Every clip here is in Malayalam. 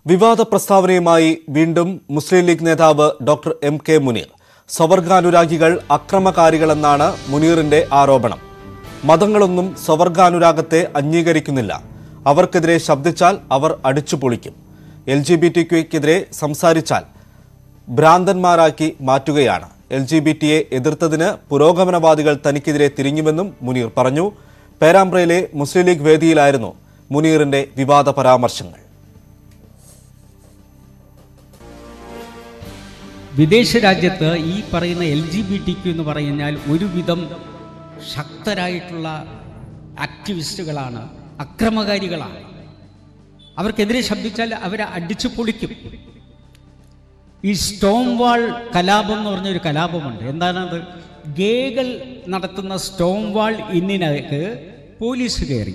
വിവാദ പ്രസ്താവനയുമായി വീണ്ടും മുസ്ലിം ലീഗ് നേതാവ് ഡോക്ടർ എം കെ മുനീർ സ്വവർഗാനുരാഗികൾ അക്രമകാരികളെന്നാണ് മുനീറിന്റെ ആരോപണം മതങ്ങളൊന്നും സ്വവർഗാനുരാഗത്തെ അംഗീകരിക്കുന്നില്ല അവർക്കെതിരെ ശബ്ദിച്ചാൽ അവർ അടിച്ചുപൊളിക്കും എൽ ജി ബി ടി ക്യുക്കെതിരെ സംസാരിച്ചാൽ ഭ്രാന്തന്മാരാക്കി മാറ്റുകയാണ് എൽ ജി ബി ടിയെ എതിർത്തതിന് പുരോഗമനവാദികൾ തനിക്കെതിരെ തിരിഞ്ഞുവെന്നും മുനീർ പറഞ്ഞു പേരാമ്പ്രയിലെ മുസ്ലിം ലീഗ് വേദിയിലായിരുന്നു മുനീറിന്റെ വിവാദ പരാമർശങ്ങൾ വിദേശ രാജ്യത്ത് ഈ പറയുന്ന L G B T Q എന്ന് പറഞ്ഞാൽ ഒരുവിധം ശക്തരായിട്ടുള്ള ആക്ടിവിസ്റ്റുകളാണ് അക്രമകാരികളാണ് അവർക്കെതിരെ ശബ്ദിച്ചാൽ അവരെ അടിച്ചു പൊളിക്കും ഈ സ്റ്റോം വാൾ കലാപം എന്ന് പറഞ്ഞൊരു കലാപമുണ്ട് എന്താണത് ഗേകൾ നടത്തുന്ന സ്റ്റോം വാൾ ഇന്നിനകത്ത് പോലീസ് കയറി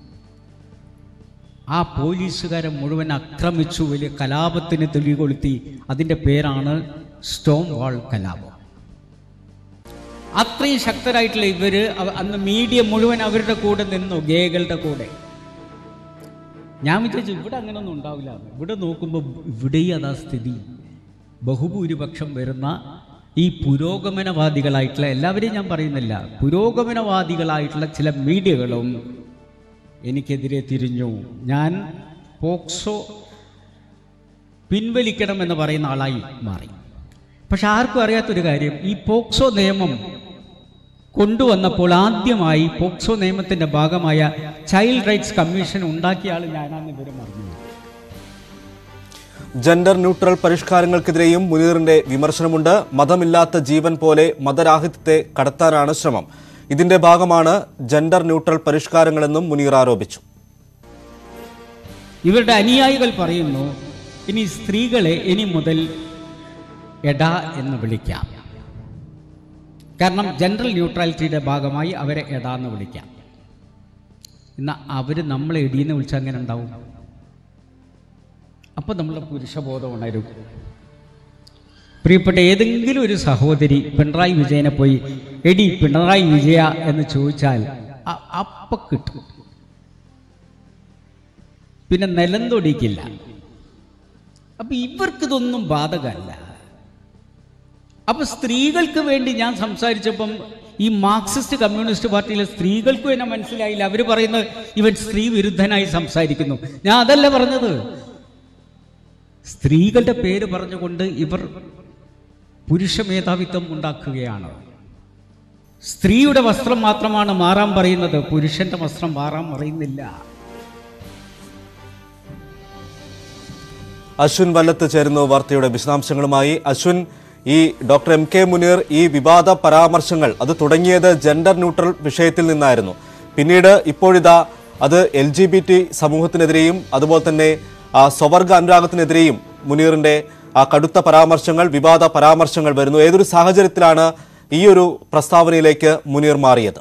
ആ പോലീസുകാരെ മുഴുവൻ ആക്രമിച്ചു വലിയ കലാപത്തിന് തെളികൊളുത്തി അതിൻ്റെ പേരാണ് സ്റ്റോം വാൾ കലാപം അത്രയും ശക്തരായിട്ടുള്ള ഇവര് അവ- അന്ന് മീഡിയ മുഴുവൻ അവരുടെ കൂടെ നിന്നു ഗേകളുടെ കൂടെ ഞാൻ വിചാരിച്ചു ഇവിടെ അങ്ങനെയൊന്നും ഉണ്ടാവില്ല എന്ന്. ഇവിടെ നോക്കുമ്പോൾ ഇവിടെയും അതാ സ്ഥിതി ബഹുഭൂരിപക്ഷം വരുന്ന ഈ പുരോഗമനവാദികളായിട്ടുള്ള എല്ലാവരെയും ഞാൻ പറയുന്നില്ല പുരോഗമനവാദികളായിട്ടുള്ള ചില മീഡിയകളും എനിക്കെതിരെ തിരിഞ്ഞു ഞാൻ പോക്സോ പിൻവലിക്കണമെന്ന് പറയുന്ന ആളായി മാറി പക്ഷെ ആർക്കും അറിയാത്തൊരു കാര്യം ഈ പോക്സോ നിയമം കൊണ്ടുവന്നപ്പോൾ ആദ്യമായി പോക്സോ നിയമത്തിന്റെ ഭാഗമായ ചൈൽഡ് റൈറ്റ്സ് കമ്മീഷൻ ഉണ്ടാക്കിയ ആൾ ഞാനാണെന്ന് ഇവരും അറിഞ്ഞു ജെൻഡർ ന്യൂട്രൽ പരിഷ്കാരങ്ങൾക്കെതിരെയും മുനീറിന്റെ വിമർശനമുണ്ട് മതമില്ലാത്ത ജീവൻ പോലെ മതരാഹിത്യത്തെ കടത്താനാണ് ശ്രമം ഇതിന്റെ ഭാഗമാണ് ജെൻഡർ ന്യൂട്രൽ പരിഷ്കാരങ്ങളെന്നും മുനീർ ആരോപിച്ചു ഇവരുടെ അനുയായികൾ പറയുന്നു ഇനി സ്ത്രീകളെ ഇനി മുതൽ എട എന്ന് വിളിക്കാം കാരണം ജനറൽ ന്യൂട്രാലിറ്റിയുടെ ഭാഗമായി അവരെ എട എന്ന് വിളിക്കാം എന്നാൽ അവർ നമ്മളെ എടീന്ന് വിളിച്ചാൽ അങ്ങനെ ഉണ്ടാവും അപ്പം നമ്മളുടെ പുരുഷബോധം ഉണരും പ്രിയപ്പെട്ട ഏതെങ്കിലും ഒരു സഹോദരി പിണറായി വിജയനെ പോയി എടി പിണറായി വിജയ എന്ന് ചോദിച്ചാൽ അ- അപ്പ കിട്ടും പിന്നെ നിലം തൊടിക്കില്ല അപ്പൊ ഇവർക്കിതൊന്നും ബാധകമല്ല അപ്പൊ സ്ത്രീകൾക്ക് വേണ്ടി ഞാൻ സംസാരിച്ചപ്പം ഈ മാർക്സിസ്റ്റ് കമ്മ്യൂണിസ്റ്റ് പാർട്ടിയിലെ സ്ത്രീകൾക്കും എന്നെ മനസ്സിലായില്ല അവർ പറയുന്നത് ഇവൻ സ്ത്രീ വിരുദ്ധനായി സംസാരിക്കുന്നു ഞാൻ അതല്ല പറഞ്ഞത് സ്ത്രീകളുടെ പേര് പറഞ്ഞുകൊണ്ട് ഇവർ പുരുഷ മേധാവിത്വം ഉണ്ടാക്കുകയാണ് സ്ത്രീയുടെ വസ്ത്രം മാത്രമാണ് മാറാൻ പറയുന്നത് പുരുഷന്റെ വസ്ത്രം മാറാൻ പറയുന്നില്ല അശ്വിൻ വല്ലത്ത് ചേരുന്നു വാർത്തയുടെ വിശദാംശങ്ങളുമായി അശ്വിൻ ഈ ഡോക്ടർ എം കെ മുനീർ ഈ വിവാദ പരാമർശങ്ങൾ അത് തുടങ്ങിയത് ജെൻഡർ ന്യൂട്രൽ വിഷയത്തിൽ നിന്നായിരുന്നു പിന്നീട് ഇപ്പോഴിതാ അത് എൽ ജി ബി ടി സമൂഹത്തിനെതിരെയും അതുപോലെ തന്നെ ആ, സ്വവർഗ അനുരാഗത്തിനെതിരെയും മുനീറിന്റെ ആ കടുത്ത പരാമർശങ്ങൾ വിവാദ പരാമർശങ്ങൾ വരുന്നു ഏതൊരു സാഹചര്യത്തിലാണ് ഈ ഒരു പ്രസ്താവനയിലേക്ക് മുനീർ മാറിയത്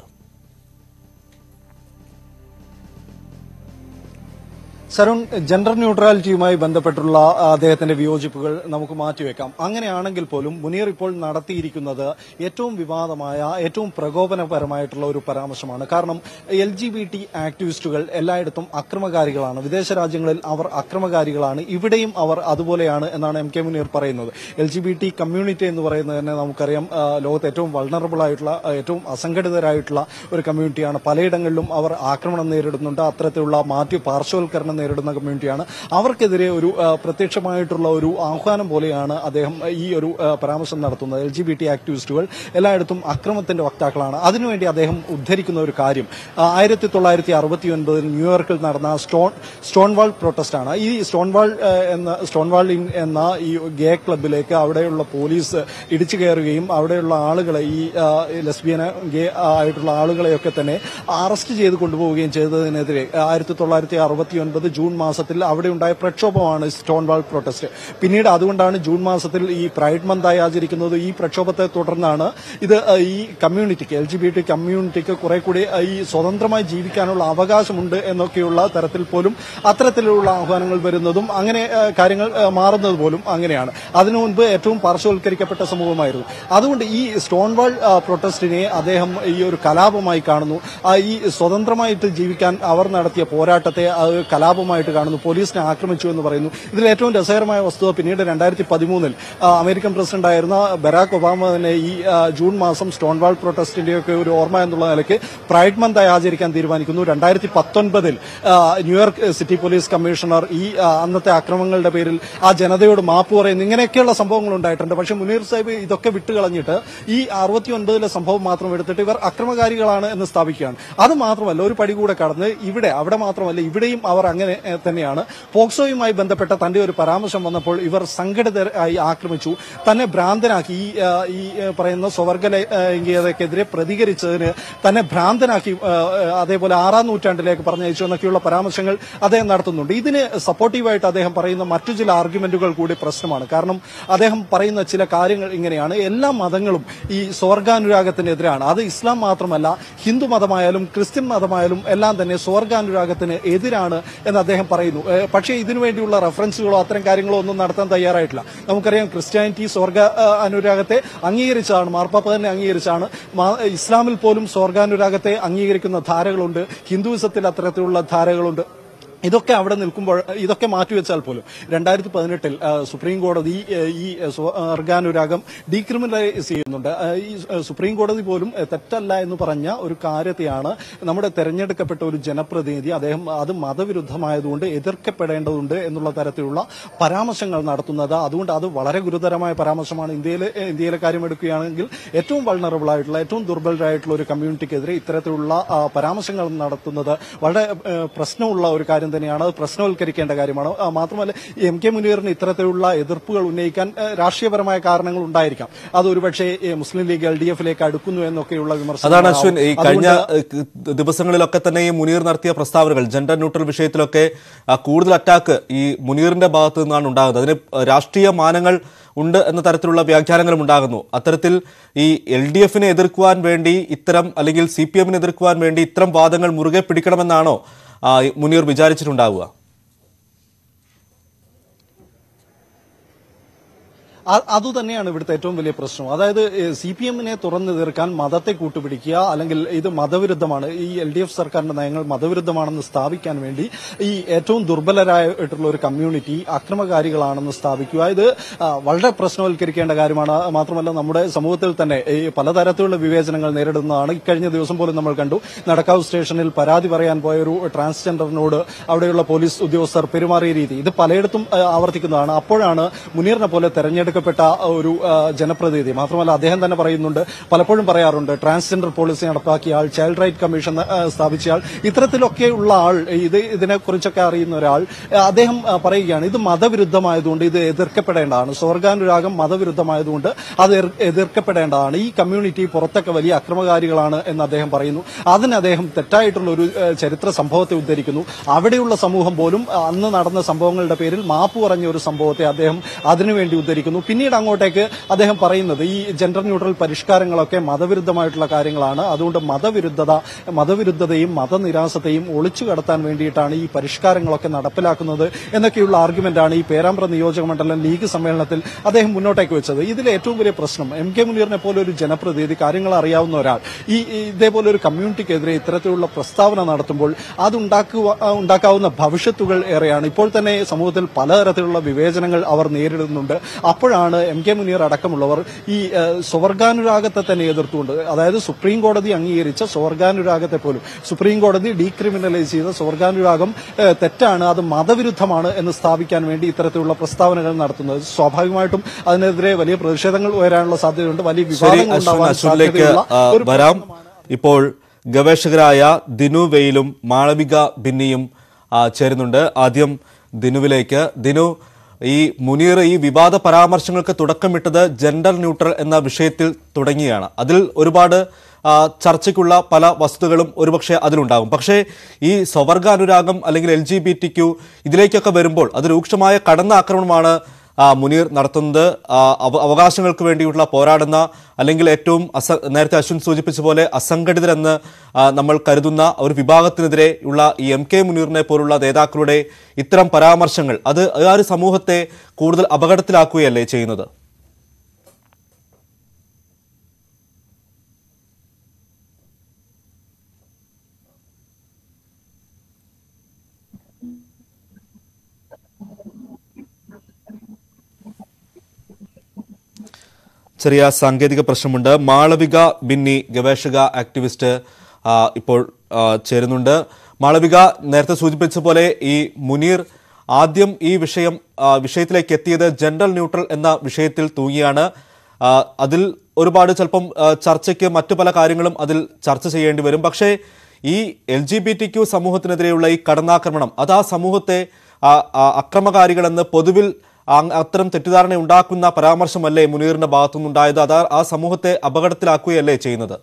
സരുൺ ജെൻഡർ ന്യൂട്രാലിറ്റിയുമായി ബന്ധപ്പെട്ടുള്ള ആ, അദ്ദേഹത്തിന്റെ വിയോജിപ്പുകൾ നമുക്ക് മാറ്റിവെക്കാം അങ്ങനെയാണെങ്കിൽ പോലും മുനീർ ഇപ്പോൾ നടത്തിയിരിക്കുന്നത് ഏറ്റവും വിവാദമായ ഏറ്റവും പ്രകോപനപരമായിട്ടുള്ള ഒരു പരാമർശമാണ് കാരണം എൽ ജി ബി ടി ആക്ടിവിസ്റ്റുകൾ എല്ലായിടത്തും അക്രമകാരികളാണ് വിദേശ രാജ്യങ്ങളിൽ അവർ അക്രമകാരികളാണ് ഇവിടെയും അവർ അതുപോലെയാണ് എന്നാണ് എം കെ മുനീർ പറയുന്നത് L G B T community എന്ന് പറയുന്നത് തന്നെ നമുക്കറിയാം ആ, ലോകത്ത് ഏറ്റവും വൾണറബിൾ ആയിട്ടുള്ള ആ, ഏറ്റവും അസംഘടിതരായിട്ടുള്ള ഒരു കമ്മ്യൂണിറ്റിയാണ് പലയിടങ്ങളിലും അവർ ആക്രമണം നേരിടുന്നുണ്ട് അത്തരത്തിലുള്ള മാറ്റി പാർശ്വവൽക്കരണം നേരിടുന്ന കമ്മ്യൂണിറ്റിയാണ് അവർക്കെതിരെ ഒരു ആ, പ്രത്യക്ഷമായിട്ടുള്ള ഒരു ആഹ്വാനം പോലെയാണ് അദ്ദേഹം ഈ ഒരു ആ, പരാമർശം നടത്തുന്നത് എൽ ജി ബി ടി ആക്ടിവിസ്റ്റുകൾ എല്ലായിടത്തും അക്രമത്തിന്റെ വക്താക്കളാണ് അതിനുവേണ്ടി അദ്ദേഹം ഉദ്ധരിക്കുന്ന ഒരു കാര്യം ആയിരത്തി തൊള്ളായിരത്തി അറുപത്തി ഒൻപതിൽ ന്യൂയോർക്കിൽ നടന്ന സ്റ്റോൺ സ്റ്റോൺവാൾ പ്രൊട്ടസ്റ്റ് ആണ് ഈ സ്റ്റോൺവാൾ ആ, എന്ന സ്റ്റോൺവാൾ ഇൻ എന്ന ഈ ഗേ ക്ലബിലേക്ക് അവിടെയുള്ള പോലീസ് ഇടിച്ചു കയറുകയും അവിടെയുള്ള ആളുകളെ ഈ ആ, ലെസ്ബിയന ഗേ ആയിട്ടുള്ള ആളുകളെയൊക്കെ തന്നെ അറസ്റ്റ് ചെയ്ത് കൊണ്ടുപോവുകയും ചെയ്തതിനെതിരെ ആയിരത്തി തൊള്ളായിരത്തി അറുപത്തി ഒൻപത് ജൂൺ മാസത്തിൽ അവിടെ ഉണ്ടായ പ്രക്ഷോഭമാണ് സ്റ്റോൺവാൾ പ്രൊട്ടസ്റ്റ് പിന്നീട് അതുകൊണ്ടാണ് ജൂൺ മാസത്തിൽ ഈ പ്രൈഡ് മന്തായി ആചരിക്കുന്നത് ഈ പ്രക്ഷോഭത്തെ തുടർന്നാണ് ഇത് ആ, ഈ കമ്മ്യൂണിറ്റിക്ക് എൽ ജി ബി ടി കമ്മ്യൂണിറ്റിക്ക് കുറെ കൂടി ആ, ഈ സ്വതന്ത്രമായി ജീവിക്കാനുള്ള അവകാശമുണ്ട് എന്നൊക്കെയുള്ള തരത്തിൽ പോലും അത്തരത്തിലുള്ള ആഹ്വാനങ്ങൾ വരുന്നതും അങ്ങനെ ആ, കാര്യങ്ങൾ ആ, മാറുന്നത് പോലും അങ്ങനെയാണ് അതിനു മുൻപ് ഏറ്റവും പാർശ്വവൽക്കരിക്കപ്പെട്ട സമൂഹമായിരുന്നു അതുകൊണ്ട് ഈ സ്റ്റോൺവാൾ ആ, പ്രൊട്ടസ്റ്റിനെ അദ്ദേഹം ഈ ഒരു കലാപമായി കാണുന്നു ആ, ഈ സ്വതന്ത്രമായിട്ട് ജീവിക്കാൻ അവർ നടത്തിയ പോരാട്ടത്തെ ആ ഒരു കലാപമായി സംഭവമായിട്ട് കാണുന്നു പോലീസിനെ ആക്രമിച്ചു എന്ന് പറയുന്നു ഇതിൽ ഏറ്റവും രസകരമായ വസ്തുത പിന്നീട് രണ്ടായിരത്തി പതിമൂന്നിൽ അമേരിക്കൻ പ്രസിഡന്റ് ആയിരുന്ന ബരാക് ഒബാമ തന്നെ ഈ ആ, ജൂൺ മാസം സ്റ്റോൺവാൾ പ്രൊട്ടസ്റ്റിന്റെയൊക്കെ ഒരു ഓർമ്മ എന്നുള്ള നിലയ്ക്ക് പ്രൈഡ് മന്ത് ആയി ആചരിക്കാൻ തീരുമാനിക്കുന്നു രണ്ടായിരത്തി പത്തൊൻപതിൽ ന്യൂയോർക്ക് സിറ്റി പോലീസ് കമ്മീഷണർ ഈ ആ, അന്നത്തെ അക്രമങ്ങളുടെ പേരിൽ ആ ജനതയോട് മാപ്പ് പറയുന്നു ഇങ്ങനെയൊക്കെയുള്ള സംഭവങ്ങൾ ഉണ്ടായിട്ടുണ്ട് പക്ഷേ മുനീർ സാഹിബ് ഇതൊക്കെ വിട്ടുകളഞ്ഞിട്ട് ഈ അറുപത്തി ഒൻപതിലെ സംഭവം മാത്രം എടുത്തിട്ട് ഇവർ അക്രമകാരികളാണ് എന്ന് സ്ഥാപിക്കുകയാണ് അത് മാത്രമല്ല ഒരു പടി കൂടെ കടന്ന് ഇവിടെ അവിടെ മാത്രമല്ല ഇവിടെയും അവർ അങ്ങനെ ഏഹ്, തന്നെയാണ് പോക്സോയുമായി ബന്ധപ്പെട്ട തന്റെ ഒരു പരാമർശം വന്നപ്പോൾ ഇവർ സംഘടിതരായി ആക്രമിച്ചു തന്നെ ഭ്രാന്തനാക്കി ഈ ആ, ഈ ഏഹ്, പറയുന്ന സ്വവർഗ ലൈംഗികതയ്ക്കെതിരെ പ്രതികരിച്ചതിന് തന്നെ ഭ്രാന്തനാക്കി ആ, ആ, അതേപോലെ ആറാം നൂറ്റാണ്ടിലേക്ക് പറഞ്ഞയച്ചു എന്നൊക്കെയുള്ള പരാമർശങ്ങൾ അദ്ദേഹം നടത്തുന്നുണ്ട് ഇതിന് സപ്പോർട്ടീവായിട്ട് അദ്ദേഹം പറയുന്ന മറ്റു ചില ആർഗ്യുമെന്റുകൾ കൂടി പ്രശ്നമാണ് കാരണം അദ്ദേഹം പറയുന്ന ചില കാര്യങ്ങൾ ഇങ്ങനെയാണ് എല്ലാ മതങ്ങളും ഈ സ്വർഗാനുരാഗത്തിനെതിരാണ് അത് ഇസ്ലാം മാത്രമല്ല ഹിന്ദു മതമായാലും ക്രിസ്ത്യൻ മതമായാലും എല്ലാം തന്നെ സ്വർഗാനുരാഗത്തിന് എതിരാണ് എന്ന് അദ്ദേഹം പറയുന്നു ഏഹ് പക്ഷേ ഇതിനുവേണ്ടിയുള്ള റെഫറൻസുകളോ അത്തരം കാര്യങ്ങളോ ഒന്നും നടത്താൻ തയ്യാറായിട്ടില്ല നമുക്കറിയാം ക്രിസ്ത്യാനിറ്റി സ്വർഗ ആ, അനുരാഗത്തെ അംഗീകരിച്ചതാണ് മാർപ്പാപ്പ തന്നെ അംഗീകരിച്ചാണ് മാ- ഇസ്ലാമിൽ പോലും സ്വർഗാനുരാഗത്തെ അംഗീകരിക്കുന്ന ധാരകളുണ്ട് ഹിന്ദുവിസത്തിൽ അത്തരത്തിലുള്ള ധാരകളുണ്ട് ഇതൊക്കെ അവിടെ നിൽക്കുമ്പോൾ ഇതൊക്കെ മാറ്റിവെച്ചാൽ പോലും രണ്ടായിരത്തി പതിനെട്ടിൽ സുപ്രീം കോടതി ആ, ഈ സ്വർഗാനുരാഗം ഡീക്രിമിനലൈസ് ചെയ്യുന്നുണ്ട് ആ, ഈ ആ, സുപ്രീം കോടതി പോലും ആ, തെറ്റല്ല എന്ന് പറഞ്ഞ ഒരു കാര്യത്തെയാണ് നമ്മുടെ തെരഞ്ഞെടുക്കപ്പെട്ട ഒരു ജനപ്രതിനിധി അദ്ദേഹം അത് മതവിരുദ്ധമായതുകൊണ്ട് എതിർക്കപ്പെടേണ്ടതുണ്ട് എന്നുള്ള തരത്തിലുള്ള പരാമർശങ്ങൾ നടത്തുന്നത് അതുകൊണ്ട് അത് വളരെ ഗുരുതരമായ പരാമർശമാണ് ഇന്ത്യയിലെ ഇന്ത്യയിലെ കാര്യം എടുക്കുകയാണെങ്കിൽ ഏറ്റവും വൾണറബിൾ ആയിട്ടുള്ള ഏറ്റവും ദുർബലരായിട്ടുള്ള ഒരു കമ്മ്യൂണിറ്റിക്കെതിരെ ഇത്തരത്തിലുള്ള ആ, പരാമർശങ്ങൾ നടത്തുന്നത് വളരെ ആ, പ്രശ്നമുള്ള ഒരു കാര്യം തന്നെയാണ് അത് പ്രശ്നവൽക്കരിക്കേണ്ട കാര്യമാണ് ആ, മാത്രമല്ല ഈ എം കെ മുനീറിന് ഇത്തരത്തിലുള്ള എതിർപ്പുകൾ ഉന്നയിക്കാൻ ആ, രാഷ്ട്രീയപരമായ കാരണങ്ങൾ ഉണ്ടായിരിക്കാം അത് ഒരുപക്ഷെ ഈ മുസ്ലിം ലീഗ് എൽ ഡി എഫിലേക്ക് അടുക്കുന്നു എന്നൊക്കെയുള്ള വിമർശനം അതാണ് അശ്വിൻ ഈ കഴിഞ്ഞ ഏഹ്, ദിവസങ്ങളിലൊക്കെ തന്നെ ഈ മുനീർ നടത്തിയ പ്രസ്താവനകൾ ജെൻഡർ ന്യൂട്രൽ വിഷയത്തിലൊക്കെ ആ, കൂടുതൽ അറ്റാക്ക് ഈ മുനീറിന്റെ ഭാഗത്തു നിന്നാണ് ഉണ്ടാകുന്നത് അതിന് രാഷ്ട്രീയ മാനങ്ങൾ ഉണ്ട് എന്ന തരത്തിലുള്ള വ്യാഖ്യാനങ്ങളും ഉണ്ടാകുന്നു അത്തരത്തിൽ ഈ എൽ ഡി എഫിനെ എതിർക്കുവാൻ വേണ്ടി ഇത്തരം അല്ലെങ്കിൽ സി പി എമ്മിനെ എതിർക്കുവാൻ വേണ്ടി ഇത്തരം വാദങ്ങൾ മുറുകെ പിടിക്കണമെന്നാണോ ആ, മുനീർ വിചാരിച്ചിട്ടുണ്ടാവുക അ- അതുതന്നെയാണ് ഇവിടുത്തെ ഏറ്റവും വലിയ പ്രശ്നം അതായത് സി പി എമ്മിനെ തുറന്നു തീർക്കാൻ മതത്തെ കൂട്ടുപിടിക്കുക അല്ലെങ്കിൽ ഇത് മതവിരുദ്ധമാണ് ഈ എൽ ഡി എഫ് സർക്കാരിന്റെ നയങ്ങൾ മതവിരുദ്ധമാണെന്ന് സ്ഥാപിക്കാൻ വേണ്ടി ഈ ഏറ്റവും ദുർബലരായിട്ടുള്ള ഒരു കമ്മ്യൂണിറ്റി അക്രമകാരികളാണെന്ന് സ്ഥാപിക്കുക ഇത് ആ, വളരെ പ്രശ്നവൽക്കരിക്കേണ്ട കാര്യമാണ് മാത്രമല്ല നമ്മുടെ സമൂഹത്തിൽ തന്നെ ഈ പലതരത്തിലുള്ള വിവേചനങ്ങൾ നേരിടുന്നതാണ് ഇക്കഴിഞ്ഞ ദിവസം പോലും നമ്മൾ കണ്ടു നടക്കാവ് സ്റ്റേഷനിൽ പരാതി പറയാൻ പോയ ഒരു ട്രാൻസ്ജെൻഡറിനോട് അവിടെയുള്ള പോലീസ് ഉദ്യോഗസ്ഥർ പെരുമാറിയ രീതി ഇത് പലയിടത്തും ആ, ആവർത്തിക്കുന്നതാണ് അപ്പോഴാണ് മുനീറിനെ പോലെ തെരഞ്ഞെടുക്കപ്പെട്ട ഒരു ആ, ജനപ്രതിനിധി മാത്രമല്ല അദ്ദേഹം തന്നെ പറയുന്നുണ്ട് പലപ്പോഴും പറയാറുണ്ട് ട്രാൻസ്ജെൻഡർ പോളിസി നടപ്പാക്കിയ ആൾ ചൈൽഡ് റൈറ്റ് കമ്മീഷൻ ആ, സ്ഥാപിച്ച ആൾ ഇത്തരത്തിലൊക്കെയുള്ള ആൾ ഇത് ഇതിനെക്കുറിച്ചൊക്കെ അറിയുന്ന ഒരാൾ ആ, അദ്ദേഹം ആ, പറയുകയാണ് ഇത് മതവിരുദ്ധമായതുകൊണ്ട് ഇത് എതിർക്കപ്പെടേണ്ടതാണ് സ്വർഗാനുരാഗം മതവിരുദ്ധമായതുകൊണ്ട് അത് എതിർ- എതിർക്കപ്പെടേണ്ടതാണ് ഈ കമ്മ്യൂണിറ്റി പുറത്തൊക്കെ വലിയ അക്രമകാരികളാണ് എന്ന് അദ്ദേഹം പറയുന്നു അതിന് അദ്ദേഹം തെറ്റായിട്ടുള്ള ഒരു ആ, ചരിത്ര സംഭവത്തെ ഉദ്ധരിക്കുന്നു അവിടെയുള്ള സമൂഹം പോലും ആ, അന്ന് നടന്ന സംഭവങ്ങളുടെ പേരിൽ മാപ്പ് പറഞ്ഞ ഒരു സംഭവത്തെ അദ്ദേഹം അതിനുവേണ്ടി ഉദ്ധരിക്കുന്നു പിന്നീട് അങ്ങോട്ടേക്ക് അദ്ദേഹം പറയുന്നത് ഈ ജെൻഡർ ന്യൂട്രൽ പരിഷ്കാരങ്ങളൊക്കെ മതവിരുദ്ധമായിട്ടുള്ള കാര്യങ്ങളാണ് അതുകൊണ്ട് മതവിരുദ്ധത മതവിരുദ്ധതയും മതനിരാസത്തെയും ഒളിച്ചു കടത്താൻ വേണ്ടിയിട്ടാണ് ഈ പരിഷ്കാരങ്ങളൊക്കെ നടപ്പിലാക്കുന്നത് എന്നൊക്കെയുള്ള ആർഗ്യുമെന്റാണ് ഈ പേരാമ്പ്ര നിയോജക മണ്ഡലം ലീഗ് സമ്മേളനത്തിൽ അദ്ദേഹം മുന്നോട്ടേക്ക് വെച്ചത് ഇതിലെ ഏറ്റവും വലിയ പ്രശ്നം എം കെ മുനീറിനെ പോലെ ഒരു ജനപ്രതിനിധി കാര്യങ്ങൾ അറിയാവുന്ന ഒരാൾ ഈ ഈ ഇതേപോലെ ഒരു കമ്മ്യൂണിറ്റിക്കെതിരെ ഇത്തരത്തിലുള്ള പ്രസ്താവന നടത്തുമ്പോൾ അതുണ്ടാക്കുക ആ, ഉണ്ടാക്കാവുന്ന ഭവിഷ്യത്തുകൾ ഏറെയാണ് ഇപ്പോൾ തന്നെ സമൂഹത്തിൽ പലതരത്തിലുള്ള വിവേചനങ്ങൾ അവർ നേരിടുന്നുണ്ട് അപ്പോഴാണ് എം കെ മുനീർ അടക്കമുള്ളവർ ഈ ആ, സ്വർഗാനുരാഗത്തെ തന്നെ എതിർത്തുകൊണ്ട് അതായത് സുപ്രീം കോടതി അംഗീകരിച്ച സ്വർഗാനുരാഗത്തെ പോലും സുപ്രീം കോടതി ഡീക്രിമിനലൈസ് ചെയ്ത സ്വർഗാനുരാഗം ആ, തെറ്റാണ് അത് മതവിരുദ്ധമാണ് എന്ന് സ്ഥാപിക്കാൻ വേണ്ടി ഇത്തരത്തിലുള്ള പ്രസ്താവനകൾ നടത്തുന്നത് സ്വാഭാവികമായിട്ടും അതിനെതിരെ വലിയ പ്രതിഷേധങ്ങൾ ഉയരാനുള്ള സാധ്യതയുണ്ട് വലിയ ശരി വിവാദങ്ങൾ അശ്വിൻ ഉണ്ടാവാൻ അശ്വിനിലേക്ക് സാധ്യതയുള്ള ആ, ഒരു വരാം ഇപ്പോൾ ഗവേഷകരായ ദിനു വെയിലും മാളവിക ബിന്നിയും ആ, ചേരുന്നുണ്ട് ആദ്യം ദിനുവിലേക്ക് ദിനു ഈ മുനീർ ഈ വിവാദ പരാമർശങ്ങൾക്ക് തുടക്കമിട്ടത് ജെൻഡർ ന്യൂട്രൽ എന്ന വിഷയത്തിൽ തുടങ്ങിയാണ് അതിൽ ഒരുപാട് ആ, ചർച്ചയ്ക്കുള്ള പല വസ്തുതകളും ഒരുപക്ഷെ അതിലുണ്ടാകും പക്ഷേ ഈ സ്വവർഗാനുരാഗം അല്ലെങ്കിൽ L G B T Q ഇതിലേക്കൊക്കെ വരുമ്പോൾ അത് രൂക്ഷമായ കടന്നാക്രമണമാണ് ആ, മുനീർ നടത്തുന്നത് ആ, അവ- അവകാശങ്ങൾക്ക് വേണ്ടിയുള്ള പോരാടുന്ന അല്ലെങ്കിൽ ഏറ്റവും അസ നേരത്തെ അശ്വിൻ സൂചിപ്പിച്ച പോലെ അസംഘടിതരെന്ന് ആ, നമ്മൾ കരുതുന്ന ഒരു വിഭാഗത്തിനെതിരെ ഉള്ള ഈ എം കെ മുനീറിനെ പോലുള്ള നേതാക്കളുടെ ഇത്തരം പരാമർശങ്ങൾ അത് ആ ഒരു സമൂഹത്തെ കൂടുതൽ അപകടത്തിലാക്കുകയല്ലേ ചെയ്യുന്നത് ചെറിയ സാങ്കേതിക പ്രശ്നമുണ്ട് മാളവിക ബിന്നി ഗവേഷക ആക്ടിവിസ്റ്റ് ആ, ഇപ്പോൾ ആ, ചേരുന്നുണ്ട് മാളവിക നേരത്തെ സൂചിപ്പിച്ച പോലെ ഈ മുനീർ ആദ്യം ഈ വിഷയം ആ, വിഷയത്തിലേക്ക് എത്തിയത് ജനറൽ ന്യൂട്രൽ എന്ന വിഷയത്തിൽ തൂങ്ങിയാണ് ആ, അതിൽ ഒരുപാട് ചിലപ്പം ആ, ചർച്ചയ്ക്ക് മറ്റു പല കാര്യങ്ങളും അതിൽ ചർച്ച ചെയ്യേണ്ടി വരും പക്ഷേ ഈ L G B T Q സമൂഹത്തിനെതിരെയുള്ള ഈ കടന്നാക്രമണം അത് ആ സമൂഹത്തെ ആ, ആ, അക്രമകാരികളെന്ന് പൊതുവിൽ ആ- അത്തരം തെറ്റിദ്ധാരണ ഉണ്ടാക്കുന്ന പരാമർശമല്ലേ മുനീറിന്റെ ഭാഗത്തുനിന്നുണ്ടായത് അത് ആ- ആ സമൂഹത്തെ അപകടത്തിലാക്കുകയല്ലേ ചെയ്യുന്നത്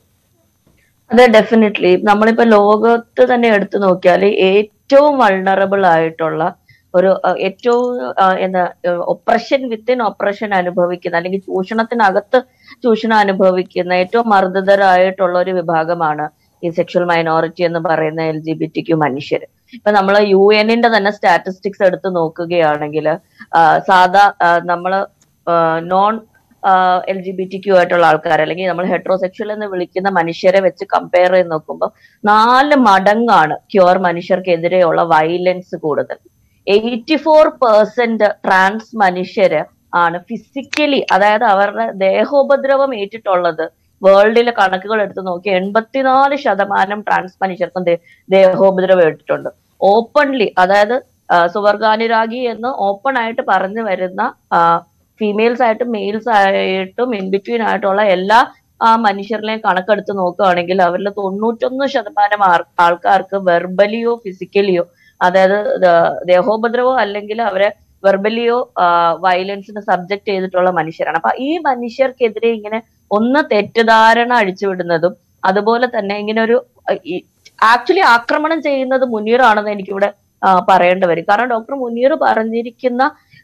അതെ ഡെഫിനറ്റ്ലി നമ്മളിപ്പോ ലോകത്ത് തന്നെ എടുത്തു നോക്കിയാൽ ഏറ്റവും വൾണറബിൾ ആയിട്ടുള്ള ഒരു അഹ്, ഏറ്റവും അഹ്, എന്താ ഒപ്രഷൻ വിത്തിൻ ഒപ്രഷൻ അനുഭവിക്കുന്ന അല്ലെങ്കിൽ ചൂഷണത്തിനകത്ത് ചൂഷണം അനുഭവിക്കുന്ന ഏറ്റവും മർദ്ദിതരായിട്ടുള്ള ഒരു വിഭാഗമാണ് ഈ സെക്ഷൽ മൈനോറിറ്റി എന്ന് പറയുന്ന എൽ ജി ബി ടിക്ക് മനുഷ്യർ ഇപ്പൊ നമ്മൾ യു എന്നിന്റെ തന്നെ സ്റ്റാറ്റിസ്റ്റിക്സ് എടുത്ത് നോക്കുകയാണെങ്കിൽ സാധാ ആഹ്, നമ്മള് non L G B T Q ആയിട്ടുള്ള ആൾക്കാർ അല്ലെങ്കിൽ നമ്മൾ ഹെട്രോസെക്ഷൽ എന്ന് വിളിക്കുന്ന മനുഷ്യരെ വെച്ച് കമ്പയർ ചെയ്ത് നോക്കുമ്പോൾ നാല് മടങ്ങാണ് ക്യൂർ മനുഷ്യർക്കെതിരെയുള്ള വയലൻസ് കൂടുതൽ എയ്റ്റി ഫോർ പെർസെന്റ് ട്രാൻസ് മനുഷ്യര് ആണ് ഫിസിക്കലി അതായത് അവരുടെ ദേഹോപദ്രവം ഏറ്റിട്ടുള്ളത് വേൾഡിലെ കണക്കുകൾ എടുത്ത് നോക്കി എൺപത്തിനാല് ശതമാനം ട്രാൻസ് മനുഷ്യർക്കും ദേ- ദേഹോപദ്രവം ഏറ്റിട്ടുണ്ട് ഓപ്പൺലി അതായത് ആ, സുവർഗാനുരാഗി എന്ന് ഓപ്പൺ ആയിട്ട് പറഞ്ഞു വരുന്ന ഫീമെയിൽസ് ആയിട്ടും മെയിൽസ് ആയിട്ടും ഇൻ ബിറ്റ്വീൻ ആയിട്ടുള്ള എല്ലാ ആ മനുഷ്യരിലെയും കണക്കെടുത്ത് നോക്കുകയാണെങ്കിൽ അവരിൽ തൊണ്ണൂറ്റൊന്ന് ശതമാനം ആർ- ആൾക്കാർക്ക് വെർബലിയോ ഫിസിക്കലിയോ അതായത് ദ- ദേഹോപദ്രവോ അല്ലെങ്കിൽ അവരെ വെർബലിയോ വയലൻസിന് സബ്ജക്ട് ചെയ്തിട്ടുള്ള മനുഷ്യരാണ് അപ്പൊ ഈ മനുഷ്യർക്കെതിരെ ഇങ്ങനെ ഒന്ന് തെറ്റിദ്ധാരണ അഴിച്ചുവിടുന്നതും അതുപോലെ തന്നെ ഇങ്ങനെ ഒരു ആക്ച്വലി ആക്രമണം ചെയ്യുന്നത് മുനീറാണെന്ന് എനിക്കിവിടെ ആ, പറയേണ്ടി വരും കാരണം ഡോക്ടർ മുനീർ പറഞ്ഞിരിക്കുന്ന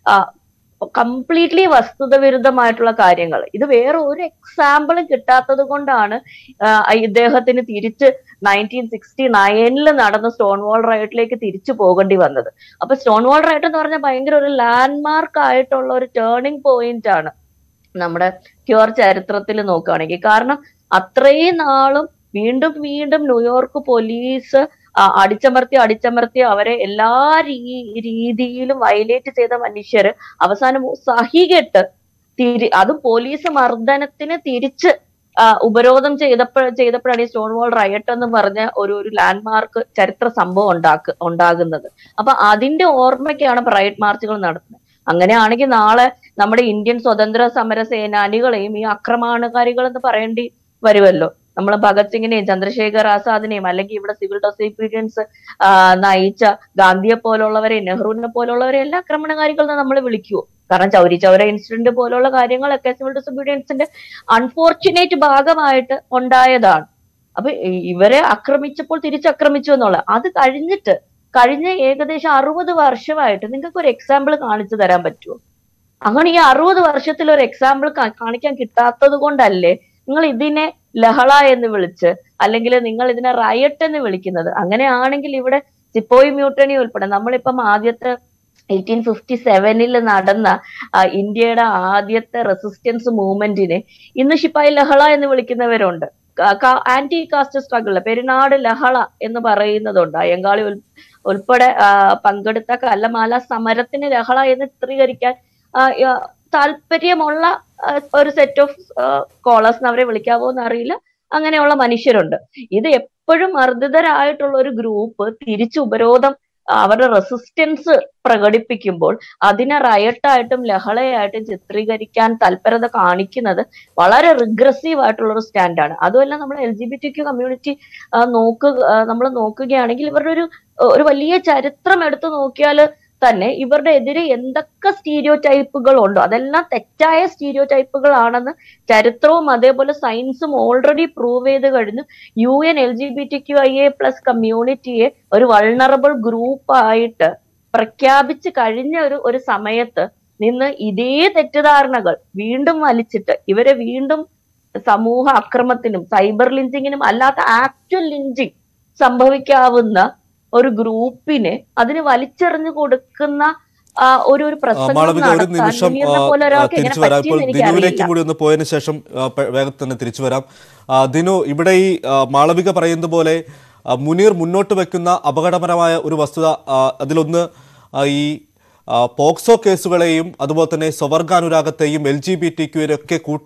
കംപ്ലീറ്റ്ലി വസ്തുത വിരുദ്ധമായിട്ടുള്ള കാര്യങ്ങൾ ഇത് വേറെ ഒരു എക്സാമ്പിളും കിട്ടാത്തത് കൊണ്ടാണ് ആ, ഇദ്ദേഹത്തിന് തിരിച്ച് നയൻറ്റീൻ സിക്സ്റ്റി നയനിൽ നടന്ന സ്റ്റോൺ വാൾ റൈറ്റിലേക്ക് തിരിച്ചു പോകേണ്ടി വന്നത് അപ്പൊ സ്റ്റോൺ വാൾ റൈറ്റ് എന്ന് പറഞ്ഞാൽ ഭയങ്കര ഒരു ലാൻഡ്മാർക്ക് ആയിട്ടുള്ള ഒരു ടേണിംഗ് പോയിന്റ് ആണ് നമ്മുടെ ക്യൂർ ചരിത്രത്തിൽ നോക്കുകയാണെങ്കിൽ കാരണം അത്രയും നാളും വീണ്ടും വീണ്ടും ന്യൂയോർക്ക് പോലീസ് ആ, അടിച്ചമർത്തി അടിച്ചമർത്തി അവരെ എല്ലാ രീ- രീതിയിലും വയലേറ്റ് ചെയ്ത മനുഷ്യര് അവസാനം സഹികെട്ട് തിരി അതും പോലീസ് മർദ്ദനത്തിന് തിരിച്ച് ആ, ഉപരോധം ചെയ്തപ്പോൾ ചെയ്തപ്പോഴാണ് ഈ സ്റ്റോൺ വാൾ റയട്ട് എന്ന് പറഞ്ഞ ഒരു ഒരു ലാൻഡ്മാർക്ക് ചരിത്ര സംഭവം ഉണ്ടാക്ക് ഉണ്ടാകുന്നത് അപ്പൊ അതിന്റെ ഓർമ്മയ്ക്കാണ് റൈറ്റ് മാർച്ചുകൾ നടത്തുന്നത് അങ്ങനെയാണെങ്കിൽ നാളെ നമ്മുടെ ഇന്ത്യൻ സ്വതന്ത്ര സമര സേനാനികളെയും ഈ ആക്രമണകാരികൾ എന്ന് പറയേണ്ടി വരുമല്ലോ നമ്മൾ ഭഗത് സിംഗിനെയും ചന്ദ്രശേഖർ ആസാദിനെയും അല്ലെങ്കിൽ ഇവിടെ സിവിൽ ഡിസോബീഡിയൻസ് നയിച്ച ഗാന്ധിയെ പോലുള്ളവരെയും നെഹ്റുവിനെ പോലുള്ളവരെ എല്ലാ ആക്രമണകാരികൾ എന്ന് നമ്മൾ വിളിക്കുവോ കാരണം ചൗരി ചൗര ഇൻസിഡന്റ് പോലുള്ള കാര്യങ്ങളൊക്കെ സിവിൽ ഡിസോബീഡിയൻസിന്റെ അൺഫോർച്ചുനേറ്റ് ഭാഗമായിട്ട് ഉണ്ടായതാണ് അപ്പൊ ഇ- ഇവരെ ആക്രമിച്ചപ്പോൾ തിരിച്ചാക്രമിച്ചു എന്നുള്ള അത് കഴിഞ്ഞിട്ട് കഴിഞ്ഞ ഏകദേശം അറുപത് വർഷമായിട്ട് നിങ്ങൾക്ക് ഒരു എക്സാമ്പിൾ കാണിച്ചു തരാൻ പറ്റുമോ അങ്ങനെ ഈ അറുപത് വർഷത്തിൽ ഒരു എക്സാമ്പിൾ കാണിക്കാൻ കിട്ടാത്തത് കൊണ്ടല്ലേ നിങ്ങൾ ഇതിനെ ലഹള എന്ന് വിളിച്ച് അല്ലെങ്കിൽ നിങ്ങൾ ഇതിനെ റയട്ട് എന്ന് വിളിക്കുന്നത് അങ്ങനെയാണെങ്കിൽ ഇവിടെ സിപ്പോയി മ്യൂട്ടണി ഉൾപ്പെടെ നമ്മളിപ്പം ആദ്യത്തെ എയ്റ്റീൻ ഫിഫ്റ്റി സെവനിൽ നടന്ന ആ, ഇന്ത്യയുടെ ആദ്യത്തെ റെസിസ്റ്റൻസ് മൂവ്മെന്റിനെ ഇന്ന് ശിപ്പായി ലഹള എന്ന് വിളിക്കുന്നവരുണ്ട് ആന്റി കാസ്റ്റ് സ്ട്രഗിൾ പെരുന്നാട് ലഹള എന്ന് പറയുന്നതുണ്ട് അയ്യങ്കാളി ഉൾ- ഉൾപ്പെടെ ആ, പങ്കെടുത്ത കല്ലമാല സമരത്തിന് ലഹള എന്ന് ചിത്രീകരിക്കാൻ ആ, ആ, താല്പര്യമുള്ള ആ, ഒരു സെറ്റ് ഓഫ് കോളേഴ്സ് അവരെ വിളിക്കാവോ എന്ന് അറിയില്ല അങ്ങനെയുള്ള മനുഷ്യരുണ്ട് ഇത് എപ്പോഴും മർദ്ദിതരായിട്ടുള്ള ഒരു ഗ്രൂപ്പ് തിരിച്ചു ഉപരോധം ആ, അവരുടെ റെസിസ്റ്റൻസ് പ്രകടിപ്പിക്കുമ്പോൾ അതിനെ റയട്ടായിട്ടും ലഹളയായിട്ടും ചിത്രീകരിക്കാൻ തൽപരത കാണിക്കുന്നത് വളരെ റിഗ്രസീവ് ആയിട്ടുള്ള ഒരു സ്റ്റാൻഡാണ് അതുമല്ല നമ്മൾ L G B T Q community നോക്കുക നമ്മൾ നോക്കുകയാണെങ്കിൽ ഇവരുടെ ഒരു ഒരു വലിയ ചരിത്രം എടുത്തു നോക്കിയാൽ തന്നെ ഇവരുടെ എതിരെ എന്തൊക്കെ സ്റ്റീരിയോ ടൈപ്പുകൾ ഉണ്ടോ അതെല്ലാം തെറ്റായ സ്റ്റീരിയോ ടൈപ്പുകളാണെന്ന് ചരിത്രവും അതേപോലെ സയൻസും ഓൾറെഡി പ്രൂവ് ചെയ്ത് കഴിഞ്ഞു U N L G B T Q I A plus കമ്മ്യൂണിറ്റിയെ ഒരു വൾണറബിൾ ഗ്രൂപ്പ് ആയിട്ട് പ്രഖ്യാപിച്ച് കഴിഞ്ഞ ഒരു ഒരു സമയത്ത് നിന്ന് ഇതേ തെറ്റിദ്ധാരണകൾ വീണ്ടും വലിച്ചിട്ട് ഇവരെ വീണ്ടും സമൂഹ അക്രമത്തിനും സൈബർ ലിഞ്ചിങ്ങിനും അല്ലാത്ത ആക്ച്വൽ ലിഞ്ചിങ് സംഭവിക്കാവുന്ന ഒരു ഗ്രൂപ്പിനെ അതിന് വലിച്ചെറിഞ്ഞു കൊടുക്കുന്ന ആ, ഒരു ഒരു ആ, പ്രസംഗം മാളവിക ഒരു നടത്താൻ നിമിഷം മുനീറിനെ ആ, പോലെ ആ, ഒരാൾക്ക് എങ്ങനെ തിരിച്ചു വരാം ഇപ്പോൾ പറ്റിയെന്ന് എനിക്കറിയില്ല ദിനുവിലേക്കും കൂടി ഒന്ന് പോയതിനു ശേഷം ആ, പെ- വേഗത്തിൽ തന്നെ തിരിച്ചു വരാം ആ, ദിനു ഇവിടെ ഈ ആ, മാളവിക പറയുന്നത് പോലെ ആ, മുനീർ മുന്നോട്ട് വെക്കുന്ന അപകടകരമായ ഒരു വസ്തുത ആ, അതിലൊന്ന് ആ, ഈ ആ, പോക്സോ കേസുകളെയും അതുപോലെ തന്നെ സ്വവർഗാനുരാഗത്തെയും എൽ ജി ബി ടി ക്യൂരെയൊക്കെ കൂട്ടി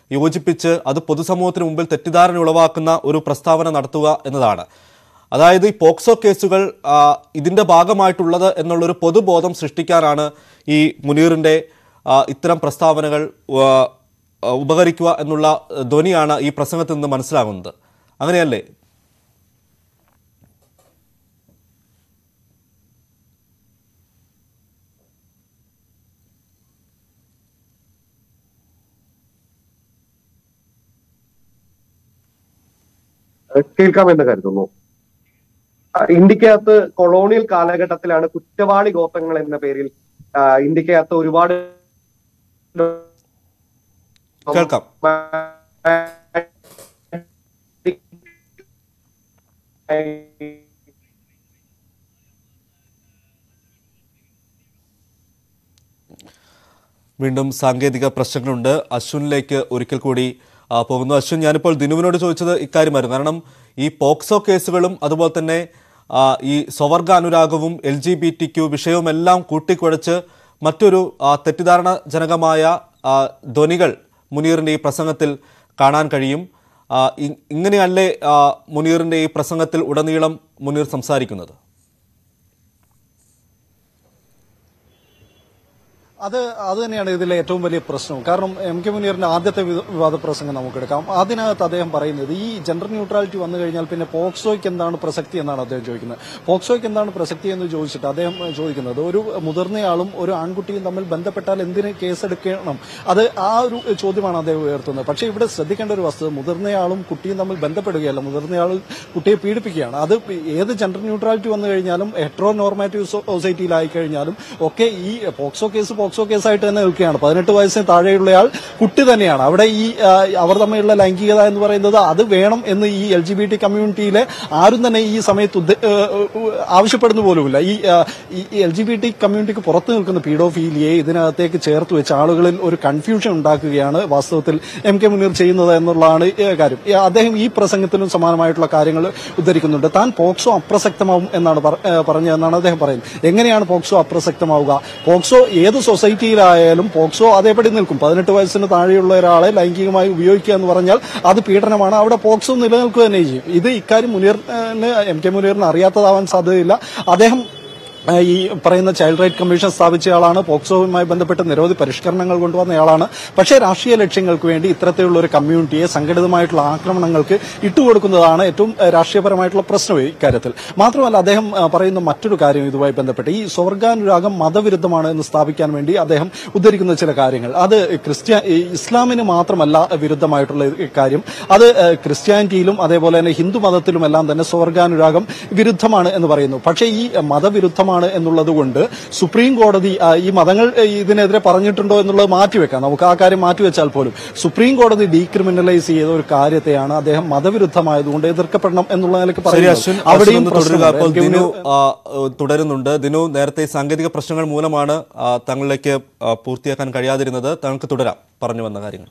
യോജിപ്പിച്ച് അത് പൊതുസമൂഹത്തിന് മുമ്പിൽ തെറ്റിദ്ധാരണ ഉളവാക്കുന്ന ഒരു പ്രസ്താവന നടത്തുക എന്നതാണ് അതായത് ഈ പോക്സോ കേസുകൾ ആ, ഇതിന്റെ ഭാഗമായിട്ടുള്ളത് എന്നുള്ളൊരു പൊതുബോധം സൃഷ്ടിക്കാനാണ് ഈ മുനീറിന്റെ ആ, ഇത്തരം പ്രസ്താവനകൾ ആ, ആ, ഉപകരിക്കുക എന്നുള്ള ധ്വനിയാണ് ഈ പ്രസംഗത്തിൽ നിന്ന് മനസ്സിലാകുന്നത് അങ്ങനെയല്ലേ കേൾക്കാമെന്ന് കരുതുന്നു ആ, ഇന്ത്യക്കകത്ത് കൊളോണിയൽ കാലഘട്ടത്തിലാണ് കുറ്റവാളി ഗോത്രങ്ങൾ എന്ന പേരിൽ ആ, ഇന്ത്യക്കകത്ത് ഒരുപാട് കേൾക്കാം വീണ്ടും സാങ്കേതിക പ്രശ്നങ്ങളുണ്ട് അശ്വിനിലേക്ക് ഒരിക്കൽ കൂടി ആ, പോകുന്നു അശ്വിൻ ഞാനിപ്പോൾ ദിനുവിനോട് ചോദിച്ചത് ഇക്കാര്യമായിരുന്നു കാരണം ഈ പോക്സോ കേസുകളും അതുപോലെ തന്നെ ആ, ഈ സ്വവർഗ അനുരാഗവും L G B T Q വിഷയവും എല്ലാം കൂട്ടിക്കുഴച്ച് മറ്റൊരു ആ, തെറ്റിദ്ധാരണജനകമായ ആ, ധ്വനികൾ മുനീറിന്റെ ഈ പ്രസംഗത്തിൽ കാണാൻ കഴിയും ആ, ഇ- ഇങ്ങനെയല്ലേ ആ, മുനീറിന്റെ ഈ പ്രസംഗത്തിൽ ഉടനീളം മുനീർ സംസാരിക്കുന്നത് അത് അത് തന്നെയാണ് ഇതിലെ ഏറ്റവും വലിയ പ്രശ്നം കാരണം എം കെ മുനീറിന്റെ ആദ്യത്തെ വി- വിവാദ പ്രസംഗം നമുക്കെടുക്കാം അതിനകത്ത് അദ്ദേഹം പറയുന്നത് ഈ ജെൻഡർ ന്യൂട്രാലിറ്റി വന്നു കഴിഞ്ഞാൽ പിന്നെ പോക്സോയ്ക്ക് എന്താണ് പ്രസക്തി എന്നാണ് അദ്ദേഹം ചോദിക്കുന്നത് പോക്സോയ്ക്ക് എന്താണ് പ്രസക്തി എന്ന് ചോദിച്ചിട്ട് അദ്ദേഹം ഏഹ്, ചോദിക്കുന്നത് ഒരു മുതിർന്നയാളും ഒരു ആൺകുട്ടിയും തമ്മിൽ ബന്ധപ്പെട്ടാൽ എന്തിന് കേസെടുക്കണം അത് ആ ഒരു ചോദ്യമാണ് അദ്ദേഹം ഉയർത്തുന്നത് പക്ഷേ ഇവിടെ ശ്രദ്ധിക്കേണ്ട ഒരു വസ്തുത മുതിർന്നയാളും കുട്ടിയും തമ്മിൽ ബന്ധപ്പെടുകയല്ല മുതിർന്നയാൾ കുട്ടിയെ പീഡിപ്പിക്കുകയാണ് അത് ഏത് ജെൻഡർ ന്യൂട്രാലിറ്റി വന്നു കഴിഞ്ഞാലും ഹെട്രോ നോർമാറ്റീവ് സൊസൈറ്റിയിലായി കഴിഞ്ഞാലും ഒക്കെ ഈ പോക്സോ കേസ് പോക്സോ കേസായിട്ട് തന്നെ നിൽക്കുകയാണ് പതിനെട്ട് വയസ്സിന് താഴെയുള്ളയാൾ കുട്ടി തന്നെയാണ് അവിടെ ഈ ആ, അവർ തമ്മിലുള്ള ലൈംഗികത എന്ന് പറയുന്നത് അത് വേണം എന്ന് ഈ എൽ ജി ബി ടി കമ്മ്യൂണിറ്റിയിലെ ആരും തന്നെ ഈ സമയത്ത് ഉദ്ദേ- ഏ, ഏ, ആവശ്യപ്പെടുന്നു പോലുമില്ല ഈ ആ, ഈ എൽ ജി ബി ടി കമ്മ്യൂണിറ്റിക്ക് പുറത്ത് നിൽക്കുന്ന പീഡോഫീലിയെ ഇതിനകത്തേക്ക് ചേർത്ത് വെച്ച് ആളുകളിൽ ഒരു കൺഫ്യൂഷൻ ഉണ്ടാക്കുകയാണ് വാസ്തവത്തിൽ എം കെ മുനീർ ചെയ്യുന്നത് എന്നുള്ളതാണ് ഏ, കാര്യം ഈ അദ്ദേഹം ഈ പ്രസംഗത്തിലും സമാനമായിട്ടുള്ള കാര്യങ്ങൾ ഉദ്ധരിക്കുന്നുണ്ട് താൻ പോക്സോ അപ്രസക്തമാവും എന്നാണ് പറ- ഏ, പറഞ്ഞതെന്നാണ് അദ്ദേഹം പറയുന്നത് എങ്ങനെയാണ് പോക്സോ അപ്രസക്തമാവുക പോക്സോ ഏത് സൊസൈറ്റിയിലായാലും പോക്സോ അതേപടി നിൽക്കും പതിനെട്ട് വയസ്സിന് താഴെയുള്ള ഒരാളെ ലൈംഗികമായി ഉപയോഗിക്കുക എന്ന് പറഞ്ഞാൽ അത് പീഡനമാണ് അവിടെ പോക്സോ നിലനിൽക്കുക തന്നെ ചെയ്യും ഇത് ഇക്കാര്യം മുനീറിന് എം കെ മുനീറിന് അറിയാത്തതാവാൻ സാധ്യതയില്ല അദ്ദേഹം ഏഹ് ഈ പറയുന്ന ചൈൽഡ് റൈറ്റ് കമ്മീഷൻ സ്ഥാപിച്ചയാളാണ് പോക്സോവുമായി ബന്ധപ്പെട്ട് നിരവധി പരിഷ്കരണങ്ങൾ കൊണ്ടുവന്നയാളാണ് പക്ഷേ രാഷ്ട്രീയ ലക്ഷ്യങ്ങൾക്ക് വേണ്ടി ഇത്തരത്തിലുള്ള ഒരു കമ്മ്യൂണിറ്റിയെ സംഘടിതമായിട്ടുള്ള ആക്രമണങ്ങൾക്ക് ഇട്ടുകൊടുക്കുന്നതാണ് ഏറ്റവും ഏഹ് രാഷ്ട്രീയപരമായിട്ടുള്ള പ്രശ്നം ഈ കാര്യത്തിൽ മാത്രമല്ല അദ്ദേഹം ഏഹ് പറയുന്ന മറ്റൊരു കാര്യം ഇതുമായി ബന്ധപ്പെട്ട് ഈ സ്വർഗാനുരാഗം മതവിരുദ്ധമാണ് എന്ന് സ്ഥാപിക്കാൻ വേണ്ടി അദ്ദേഹം ഉദ്ധരിക്കുന്ന ചില കാര്യങ്ങൾ അത് ക്രിസ്ത്യ ഈ ഇസ്ലാമിന് മാത്രമല്ല വിരുദ്ധമായിട്ടുള്ള ഈ കാര്യം അത് ഏഹ് ക്രിസ്ത്യാനിറ്റിയിലും അതേപോലെ തന്നെ ഹിന്ദു മതത്തിലുമെല്ലാം തന്നെ സ്വർഗാനുരാഗം വിരുദ്ധമാണ് എന്ന് പറയുന്നു പക്ഷേ ഈ മതവിരുദ്ധമാണ് എന്നുള്ളത് കൊണ്ട് സുപ്രീം കോടതി ആ, ഈ മതങ്ങൾ ഏ, ഇതിനെതിരെ പറഞ്ഞിട്ടുണ്ടോ എന്നുള്ളത് മാറ്റിവെക്കാം നമുക്ക് ആ കാര്യം മാറ്റിവെച്ചാൽ പോലും സുപ്രീം കോടതി ഡീക്രിമിനലൈസ് ചെയ്ത ഒരു കാര്യത്തെയാണ് അദ്ദേഹം മതവിരുദ്ധമായതുകൊണ്ട് എതിർക്കപ്പെടണം എന്നുള്ള നിലയ്ക്ക് ശരി പറയുന്നത് അശ്വിൻ അവിടെയും അശ്വിൻ ഒന്ന് തുടരുക പ്രശ്നമുണ്ട്. അപ്പോൾ എനിക്ക് ദിനു തോന്നുന്നു- ആ, ഏഹ്, തുടരുന്നുണ്ട് ദിനു നേരത്തെ ഈ സാങ്കേതിക പ്രശ്നങ്ങൾ മൂലമാണ് ആ, താങ്കളിലേക്ക് ആ, പൂർത്തിയാക്കാൻ കഴിയാതിരുന്നത് താങ്കൾക്ക് തുടരാം പറഞ്ഞു വന്ന കാര്യങ്ങൾ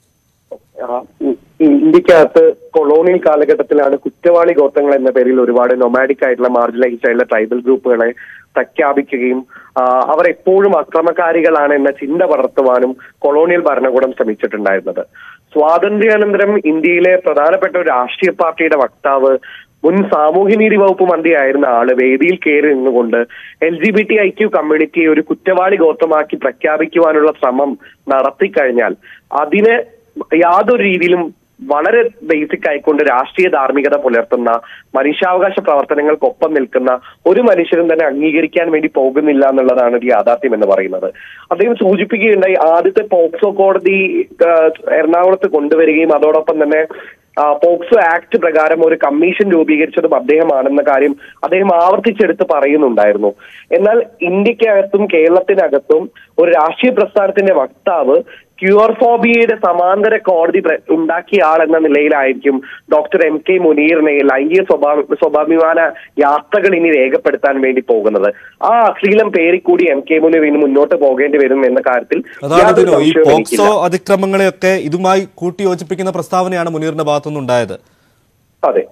ആ, ഇ- ഈ ഇന്ത്യക്കകത്ത് കൊളോണിയൽ കാലഘട്ടത്തിലാണ് കുറ്റവാളി ഗോത്രങ്ങൾ എന്ന പേരിൽ ഒരുപാട് നൊമാഡിക് ആയിട്ടുള്ള മാർജിനലൈസ്ഡ് ആയിട്ടുള്ള ട്രൈബൽ ഗ്രൂപ്പുകളെ പ്രഖ്യാപിക്കുകയും ആ, അവർ എപ്പോഴും അക്രമകാരികളാണ് എന്ന ചിന്ത വളർത്തുവാനും കൊളോണിയൽ ഭരണകൂടം ശ്രമിച്ചിട്ടുണ്ടായിരുന്നത് സ്വാതന്ത്ര്യാനന്തരം ഇന്ത്യയിലെ പ്രധാനപ്പെട്ട ഒരു രാഷ്ട്രീയ പാർട്ടിയുടെ വക്താവ് മുൻ സാമൂഹ്യനീതി വകുപ്പ് മന്ത്രിയായിരുന്ന ആള് വേദിയിൽ കയറി നിന്നുകൊണ്ട് L G B T I Q കമ്മ്യൂണിറ്റിയെ ഒരു കുറ്റവാളി ഗോത്രമാക്കി പ്രഖ്യാപിക്കുവാനുള്ള ശ്രമം നടത്തിക്കഴിഞ്ഞാൽ അതിന് യാതൊരു രീതിയിലും വളരെ ബേസിക് ആയിക്കൊണ്ട് രാഷ്ട്രീയ ധാർമ്മികത പുലർത്തുന്ന മനുഷ്യാവകാശ പ്രവർത്തനങ്ങൾക്കൊപ്പം നിൽക്കുന്ന ഒരു മനുഷ്യരും തന്നെ അംഗീകരിക്കാൻ വേണ്ടി പോകുന്നില്ല എന്നുള്ളതാണ് ഒരു യാഥാർത്ഥ്യം എന്ന് പറയുന്നത് അദ്ദേഹം സൂചിപ്പിക്കുകയുണ്ടായി ആദ്യത്തെ പോക്സോ കോടതി ആ, എറണാകുളത്ത് കൊണ്ടുവരികയും അതോടൊപ്പം തന്നെ ആ, പോക്സോ ആക്ട് പ്രകാരം ഒരു കമ്മീഷൻ രൂപീകരിച്ചതും അദ്ദേഹമാണെന്ന കാര്യം അദ്ദേഹം ആവർത്തിച്ചെടുത്ത് പറയുന്നുണ്ടായിരുന്നു എന്നാൽ ഇന്ത്യക്കകത്തും കേരളത്തിനകത്തും ഒരു രാഷ്ട്രീയ പ്രസ്ഥാനത്തിന്റെ വക്താവ് ക്യൂർഫോബിയയുടെ സമാന്തര കോടതി പ്ര- ഉണ്ടാക്കിയ ആൾ എന്ന നിലയിലായിരിക്കും ഡോക്ടർ എം കെ മുനീറിനെ ലൈംഗിക സ്വഭാവ സ്വാഭിമാന യാത്രകൾ ഇനി രേഖപ്പെടുത്താൻ വേണ്ടി പോകുന്നത് ആ അശ്ലീലം പേരിക്കൂടി എം കെ മുനീർ ഇനി മുന്നോട്ട് പോകേണ്ടി വരും എന്ന കാര്യത്തിൽ അതാണ് യാതൊരു ദിനു ഈ സംശയവും പോക്സോ എനിക്കില്ല. അതിക്രമങ്ങളെയൊക്കെ ഇതുമായി കൂട്ടിയോജിപ്പിക്കുന്ന പ്രസ്താവനയാണ് മുനീറിന്റെ ഭാഗത്തുനിന്നുണ്ടായത് അതെ